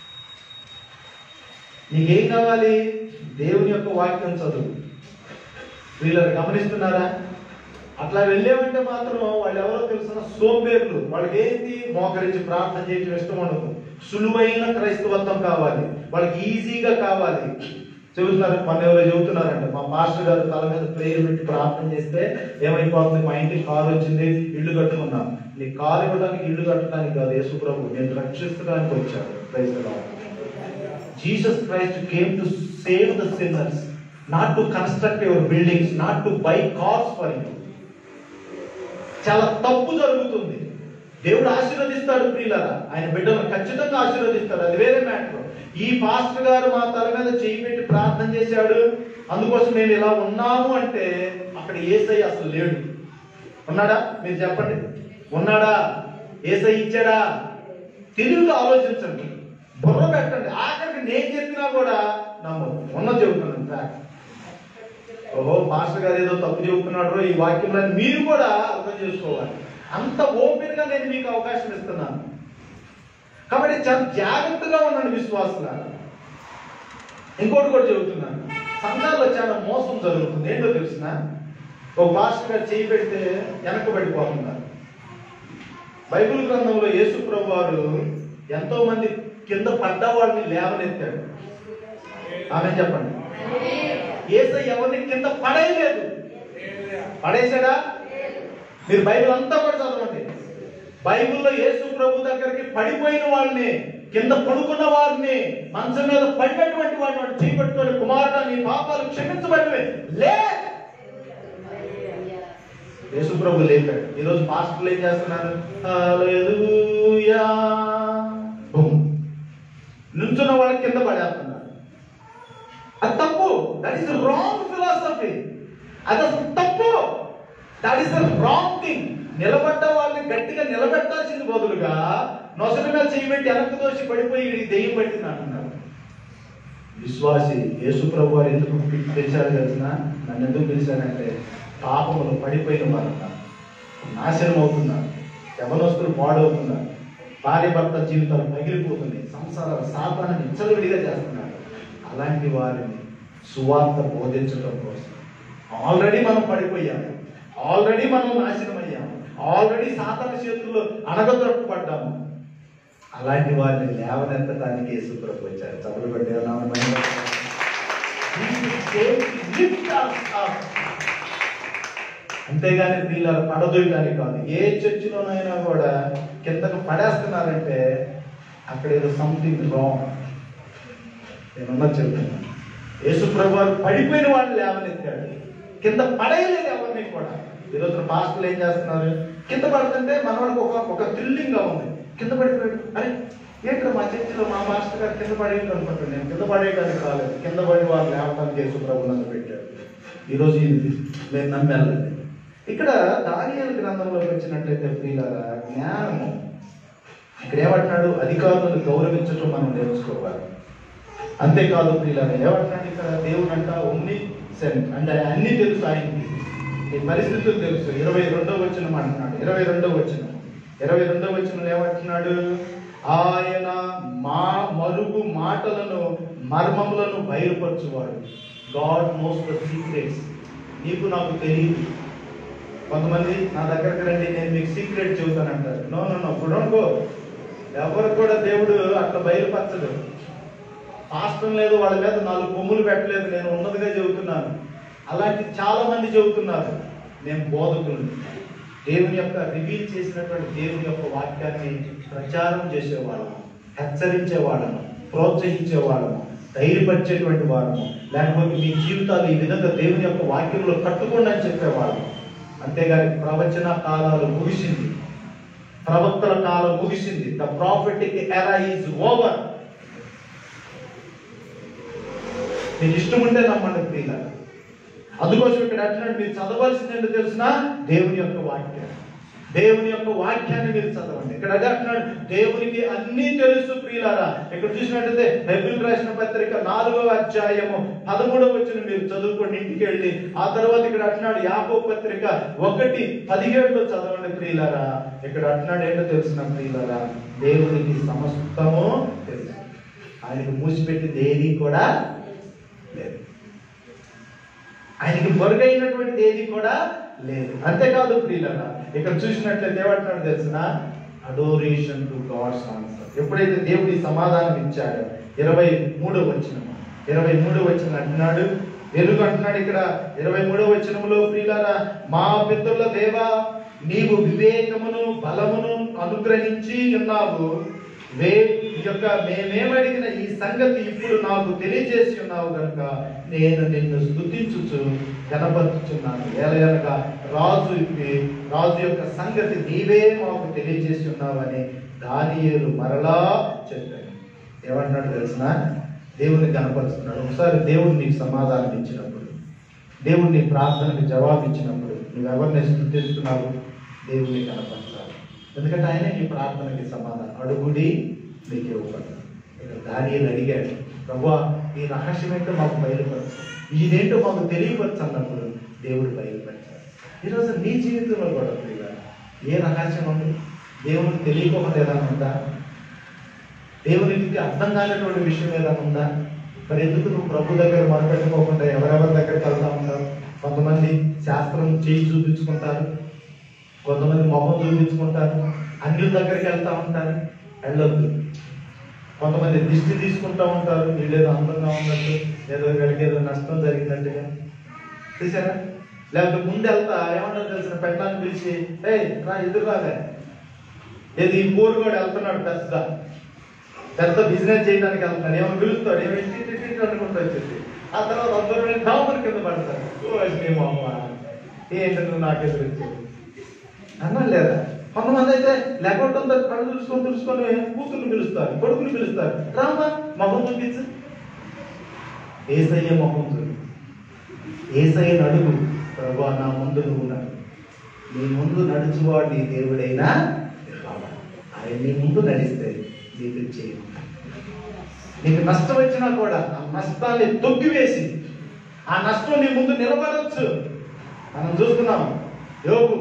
నీకేం కావాలి దేవుని యొక్క వాక్యం చదువు వీళ్ళు గమనిస్తున్నారా అట్లా వెళ్ళేవంటే మాత్రం వాళ్ళు ఎవరో తెలుసిన సోంబేర్లు వాళ్ళకి ఏంటి మోకరించి ప్రార్థన చేయడం ఇష్టం ఉండదు సులువైన క్రైస్తవత్వం కావాలి వాళ్ళకి ఈజీగా కావాలి చెబుతున్నారు మన ఎవరో చెబుతున్నారంట మా మాస్టర్ గారు తల మీద ప్రేయర్ పెట్టి ప్రార్థన చేస్తే ఏమైపోతుంది మా ఇంటికి కారు వచ్చింది ఇల్లు కట్టుకున్నాం నీ కారు ఇవ్వడానికి ఇల్లు కట్టడానికి కాదు యేసు ప్రభు నేను రక్షించడానికి వచ్చాడు క్రైస్తవ Jesus Christ came to save the sinners not to construct your buildings not to buy cars for you చాలా తప్పు జరుగుతుంది దేవుడు ఆశీర్వదిస్తాడు ప్రియులరా ఆయన బిడ్డలను ఖచ్చితంగా ఆశీర్వదిస్తాడు అది వేరే మ్యాటర్ ఈ పాస్టర్ గారు మా తల మీద చేయి పెట్టి ప్రార్థన చేశాడు అందుకోసం మేము ఇలా ఉన్నాము అంటే అక్కడ ఏసై అసలు లేడు ఉన్నాడా మీరు చెప్పండి ఉన్నాడా ఏసై ఇచ్చాడా తెలివిగా ఆలోచించండి బుర్ర పెట్టండి ఆఖరికి నేను చెప్పినా కూడా నమ్మదు ఉన్నది చెబుతున్నాను ఫ్యాక్ట్ ఓహో మాస్టర్ గారు ఏదో తప్పు చెబుతున్నాడు ఈ వాక్యంలో మీరు కూడా అర్థం చేసుకోవాలి అంత ఓపెన్ గా నేను మీకు అవకాశం ఇస్తున్నాను కాబట్టి చాలా జాగ్రత్తగా ఉండండి విశ్వాసులారా ఇంకోటి కూడా చెబుతున్నాను సంఘాల్లో చాలా మోసం జరుగుతుంది ఏంటో తెలిసిన ఒక మాస్టర్ గారు చేయి పెడితే వెనకబడిపోతున్నారు బైబిల్ గ్రంథంలో యేసు ప్రభు వారు ఎంతో మంది కింద పడ్డ వాళ్ళని లేవనెత్తాడు ఆమె చెప్పండి ఏసై ఎవరిని కింద పడేయలేదు పడేసాడా మీరు బైబిల్ అంతా కూడా చదవండి బైబిల్లో యేసు ప్రభు దగ్గరికి పడిపోయిన వాళ్ళని కింద పడుకున్న వారిని మంచం మీద పడినటువంటి వాడిని వాడు చేపట్టుకొని కుమారుడు నీ పాపాలు క్షమించబడినవి లే యేసు ప్రభు లేపాడు ఈరోజు పాస్టర్లు ఏం చేస్తున్నారు హల్లెలూయా బుమ్. నుంచున్న వాళ్ళ కింద పడేస్తున్నారు అది తప్పు దట్ ఈస్ రాంగ్ ఫిలాసఫీ అది అసలు తప్పు దట్ ఈస్ రాంగ్ థింగ్ నిలబడ్డ వాళ్ళని గట్టిగా నిలబెట్టాల్సింది బదులుగా నొసల మీద చేయబెట్టి వెనక్కి దోసి పడిపోయి వీడికి దెయ్యం పట్టింది అంటున్నారు విశ్వాసి యేసు ప్రభు వారు ఎందుకు పిలిచారు తెలిసిన నన్ను ఎందుకు పిలిచారంటే పాపములు పడిపోయిన వారు నాశనం అవుతున్నారు యవనస్తులు పాడవుతున్నారు భార్య భర్త జీవితాలు పగిలిపోతున్నాయి సంసారాలు సాతాన్ని విచ్చలవిడిగా చేస్తున్నారు అలాంటి వారిని సువార్త బోధించడం కోసం ఆల్రెడీ మనం పడిపోయాము ఆల్రెడీ మనం నాశనం అయ్యాము ఆల్రెడీ సాతాన చేతుల్లో అణగదొరకబడ్డాము అలాంటి వారిని లేవనెత్తడానికి యేసుప్రభు వచ్చారు చదువు పెట్టి అంతేగాని వీళ్ళ పడదొయ్యడానికి కాదు ఏ చర్చిలోనైనా కూడా కిందకు పడేస్తున్నారంటే అక్కడ ఏదో సంథింగ్ రాంగ్ నేనున్నది చెప్తున్నాను యేసుప్రభు వారు పడిపోయిన వాళ్ళు లేవనెత్తాడు కింద పడేయలేదు ఎవరిని కూడా ఈరోజు మాస్టర్లు ఏం చేస్తున్నారు కింద పడుతుంటే మనవాడికి ఒక ఒక థ్రిల్లింగ్ గా ఉంది కింద పడిపోయాడు అరే ఏంటో మా చర్చిలో మా మాస్టర్ గారు కింద పడేయడం అనుకుంటాను నేను కింద పడేయడానికి రాలేదు కింద పడి వారు లేవటానికి యేసుప్రభు నన్ను పెట్టాడు ఈరోజు ఇది నేను నమ్మాలి ఇక్కడ దానియాల గ్రంథంలోకి వచ్చినట్లయితే ప్రియులారా జ్ఞానము ఇక్కడ ఏమంటున్నాడు అధికారులను గౌరవించటం మనం నేర్చుకోవాలి అంతేకాదు ప్రియులారా ఏమంటున్నాడు ఇక్కడ దేవుడు అంట ఉన్ని సెంట్ అంటే అన్ని తెలుసు ఆయనకి నీ పరిస్థితులు తెలుసు ఇరవై రెండో వచ్చిన అంటున్నాడు ఇరవై రెండో వచ్చిన ఇరవై రెండో వచ్చిన ఏమంటున్నాడు ఆయన మా మరుగు మాటలను మర్మములను బయలుపరచువాడు గాడ్ నోస్ ద సీక్రెట్స్ నీకు నాకు తెలియదు కొంతమంది నా దగ్గరకు రండి నేను మీకు సీక్రెట్ చెబుతానంటారు నో నో నో గో ఎవరు కూడా దేవుడు అట్లా బయలుపరచడు పాస్టం లేదు వాళ్ళ మీద నాలుగు కొమ్ములు పెట్టలేదు నేను ఉన్నదిగా చెబుతున్నాను అలాంటి చాలా మంది చెబుతున్నారు నేను బోధకులు దేవుని యొక్క రివీల్ చేసినటువంటి దేవుని యొక్క వాక్యాన్ని ప్రచారం చేసేవాళ్ళము హెచ్చరించేవాళ్ళము ప్రోత్సహించేవాళ్ళము ధైర్యపరిచేటువంటి వాళ్ళము లేకపోతే మీ జీవితాలు ఈ విధంగా దేవుని యొక్క వాక్యంలో కట్టుకోండి అని చెప్పేవాళ్ళము అంతేగాని ప్రవచన కాలాలు ముగిసింది ప్రవక్తల కాలం ముగిసింది the prophetic era is over మీకు ఇష్టం ఉంటే నమ్మండి ప్రియుల అందుకోసం ఇక్కడ అంటున్నాడు మీరు చదవాల్సింది ఏంటో తెలిసిన దేవుని యొక్క వాక్యం దేవుని యొక్క వాక్యాన్ని మీరు చదవండి ఇక్కడ అదే అంటున్నాడు దేవునికి అన్నీ తెలుసు ప్రియులారా ఇక్కడ చూసినట్టయితే బైబిల్ రాసిన పత్రిక నాలుగవ అధ్యాయము పదమూడవ వచ్చిన మీరు చదువుకోండి ఇంటికి వెళ్ళి ఆ తర్వాత ఇక్కడ అంటున్నాడు యాకో పత్రిక ఒకటి పదిహేడులో చదవండి ప్రియులారా ఇక్కడ అంటున్నాడు ఏంటో తెలిసిన ప్రియులారా దేవునికి సమస్తము తెలుసు ఆయనకు మూసిపెట్టింది ఏది కూడా లేదు ఆయనకి పొరుగైనటువంటిది ఏది కూడా లేదు అంతేకాదు ప్రియులరా ఇక్కడ చూసినట్లయితే ఏమంటున్నాడు తెలిసిన అడోరేషన్ టు గాడ్స్ ఆన్సర్ ఎప్పుడైతే దేవుడి సమాధానం ఇచ్చాడో ఇరవై మూడో వచ్చిన ఇరవై మూడో వచ్చిన అంటున్నాడు వెలుగు అంటున్నాడు ఇక్కడ ఇరవై మూడో వచనంలో ప్రియులారా మా పితరుల దేవా నీవు వివేకమును బలమును అనుగ్రహించి ఉన్నావు వే ఈ యొక్క మేమేమడిగిన ఈ సంగతి ఇప్పుడు నాకు తెలియజేసి ఉన్నావు కనుక నేను నిన్ను స్తుతించుచు కనపరుచుచున్నాను ఏలయనగా రాజు ఇప్పి- రాజు యొక్క సంగతి నీవే మాకు తెలియజేసి ఉన్నావని దానియేలు మరలా చెప్పాను ఏమంటున్నాడు తెలిసిన దేవుని కనపరుస్తున్నాడు ఒకసారి దేవుడు నీకు సమాధానం ఇచ్చినప్పుడు దేవుడు నీ ప్రార్థనకు జవాబు ఇచ్చినప్పుడు నువ్వెవరిని స్థుతిస్తున్నావు దేవుని కనపరచాలి ఎందుకంటే ఆయన నీ ప్రార్థనకి సమాధానం అడుగుడి మీకు ఇవ్వబడదు ఇక్కడ దానిని అడిగాడు ప్రభా ఈ రహస్యం ఏంటో మాకు బయలుపరచు ఇదేంటో మాకు తెలియపరచు అన్నప్పుడు దేవుడు బయలుపరిచాడు ఈరోజు నీ జీవితంలో కూడా ప్రియులారా, ఏ రహస్యం ఉంది దేవునికి తెలియకోకుండా ఏదైనా ఉందా దేవునికి అర్థం కానటువంటి విషయం ఏదైనా ఉందా మరి ఎందుకు నువ్వు ప్రభు దగ్గర మొరపెట్టుకోకుండా ఎవరెవరి దగ్గరికి వెళ్తా ఉంటావు కొంతమంది శాస్త్రం చేయి చూపించుకుంటారు కొంతమంది మొహం చూపించుకుంటారు అన్యుల దగ్గరికి వెళ్తా ఉంటారు వెళ్ళొద్దు కొంతమంది దిష్టి తీసుకుంటా ఉంటారు వీళ్ళేదో అందంగా ఉన్నట్టు ఏదో వీళ్ళకి ఏదో నష్టం జరిగినట్టుగా చూసారా లేకపోతే ముందు వెళ్తా ఏమన్నా తెలిసిన పెట్టాలని పిలిచి ఏ రా ఎదురు రాగా ఏది ఈ పోరు కూడా వెళ్తున్నాడు పెద్ద పెద్ద బిజినెస్ చేయడానికి వెళ్తాను ఏమో పిలుస్తాడు ఏమో ఇట్టి ఇట్టి ఇట్టి అనుకుంటూ వచ్చేసి ఆ తర్వాత అందరూ డామర్ కింద పడతారు ఓ మేము అమ్మ ఏంటి నువ్వు నాకు ఎదురు వచ్చేది అన్నా లేదా కొంతమంది అయితే లేకపోతే కళ్ళు తుడుచుకొని తుడుచుకొని కూతుర్ని పిలుస్తారు కొడుకుని పిలుస్తారు రామా మొహం చూపించు ఏసయ్య మొహం చూపి ఏసయ్య నడుగు ప్రభా నా ముందు నువ్వు నడు నీ ముందు నడుచువాడు నీ దేవుడైనా యెహోవా. ఆయన నీ ముందు నడిస్తే నీకు చేయి నీకు నష్టం వచ్చినా కూడా ఆ నష్టాన్ని తొక్కివేసి ఆ నష్టం నీ ముందు నిలబడవచ్చు మనం చూస్తున్నాం యోగు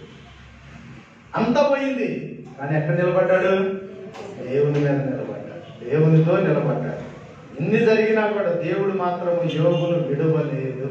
అంతా పోయింది కానీ ఎక్కడ నిలబడ్డాడు దేవుని మీద నిలబడ్డాడు దేవునితో నిలబడ్డాడు ఇన్ని జరిగినా కూడా దేవుడు మాత్రం యోగును విడవలేదు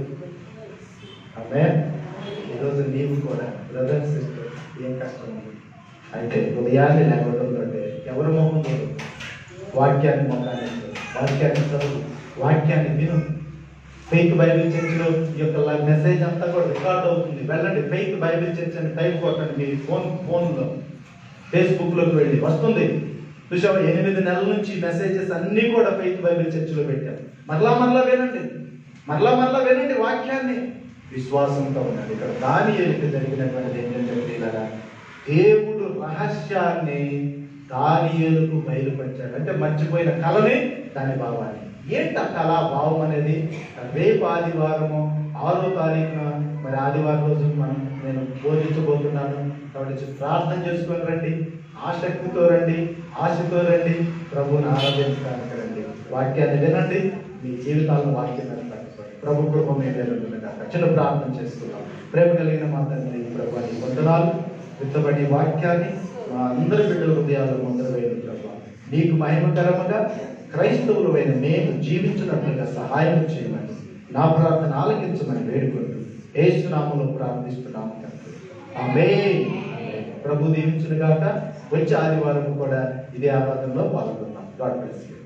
ఆమె ఈరోజు నీవు కూడా బ్రదర్ సిస్టర్ ఏం కష్టం ఉంది అయితే ఉదయాన్నే లేకపోతుంటే ఎవరి మొహం చూడు వాక్యాన్ని మొక్కాన్ని చూడు. వాక్యాన్ని చదువు వాక్యాన్ని విను ఫెయిత్ బైబిల్ చర్చిలో ఈ యొక్క లైవ్ మెసేజ్ అంతా కూడా రికార్డ్ అవుతుంది వెళ్ళండి ఫెయిత్ బైబిల్ చర్చ్ అని టైప్ కొట్టండి మీ ఫోన్ ఫోన్లో ఫేస్బుక్లోకి వెళ్ళి వస్తుంది చూసావా ఎనిమిది నెలల నుంచి మెసేజెస్ అన్నీ కూడా ఫెయిత్ బైబిల్ చర్చిలో పెట్టారు మరలా మరలా వినండి మరలా మరలా వినండి వాక్యాన్ని విశ్వాసంతో ఉండండి ఇక్కడ దాని ఎదుట జరిగినటువంటిది ఏంటంటే ప్రియులారా, దేవుడు రహస్యాన్ని దానియేలుకు బయలుపరిచాడు అంటే మర్చిపోయిన కళని దాని భావాన్ని ఏంటి ఆ కళ భావం అనేది రేపు ఆదివారము ఆరో తారీఖున మరి ఆదివారం రోజు మనం నేను బోధించబోతున్నాను కాబట్టి ప్రార్థన చేసుకొని రండి ఆసక్తితో రండి ఆశతో రండి ప్రభువుని ఆరాధించడానికి రండి వాక్యాన్ని వినండి మీ జీవితాలను వాక్యం కట్టుకోండి ప్రభు కృప మీద చిన్న ప్రార్థన చేసుకున్నాం ప్రేమ కలిగిన మా తండ్రి ప్రభు నీ వందనాలు విత్తబడి వాక్యాన్ని మా అందరి బిడ్డల హృదయాలు ముందరవేయదు ప్రభు నీకు మహిమకరముగా క్రైస్తవులమైన మేము జీవించినట్లుగా సహాయం చేయమని నా ప్రార్థన ఆలకించమని వేడుకుంటూ ఏసునామలో ప్రార్థిస్తున్నాము తండ్రి ఆమేన్. ప్రభు దీవించును గాక వచ్చే ఆదివారం కూడా ఇదే ఆరాధనలో పాల్గొన్నాం గాడ్ బ్లెస్ యూ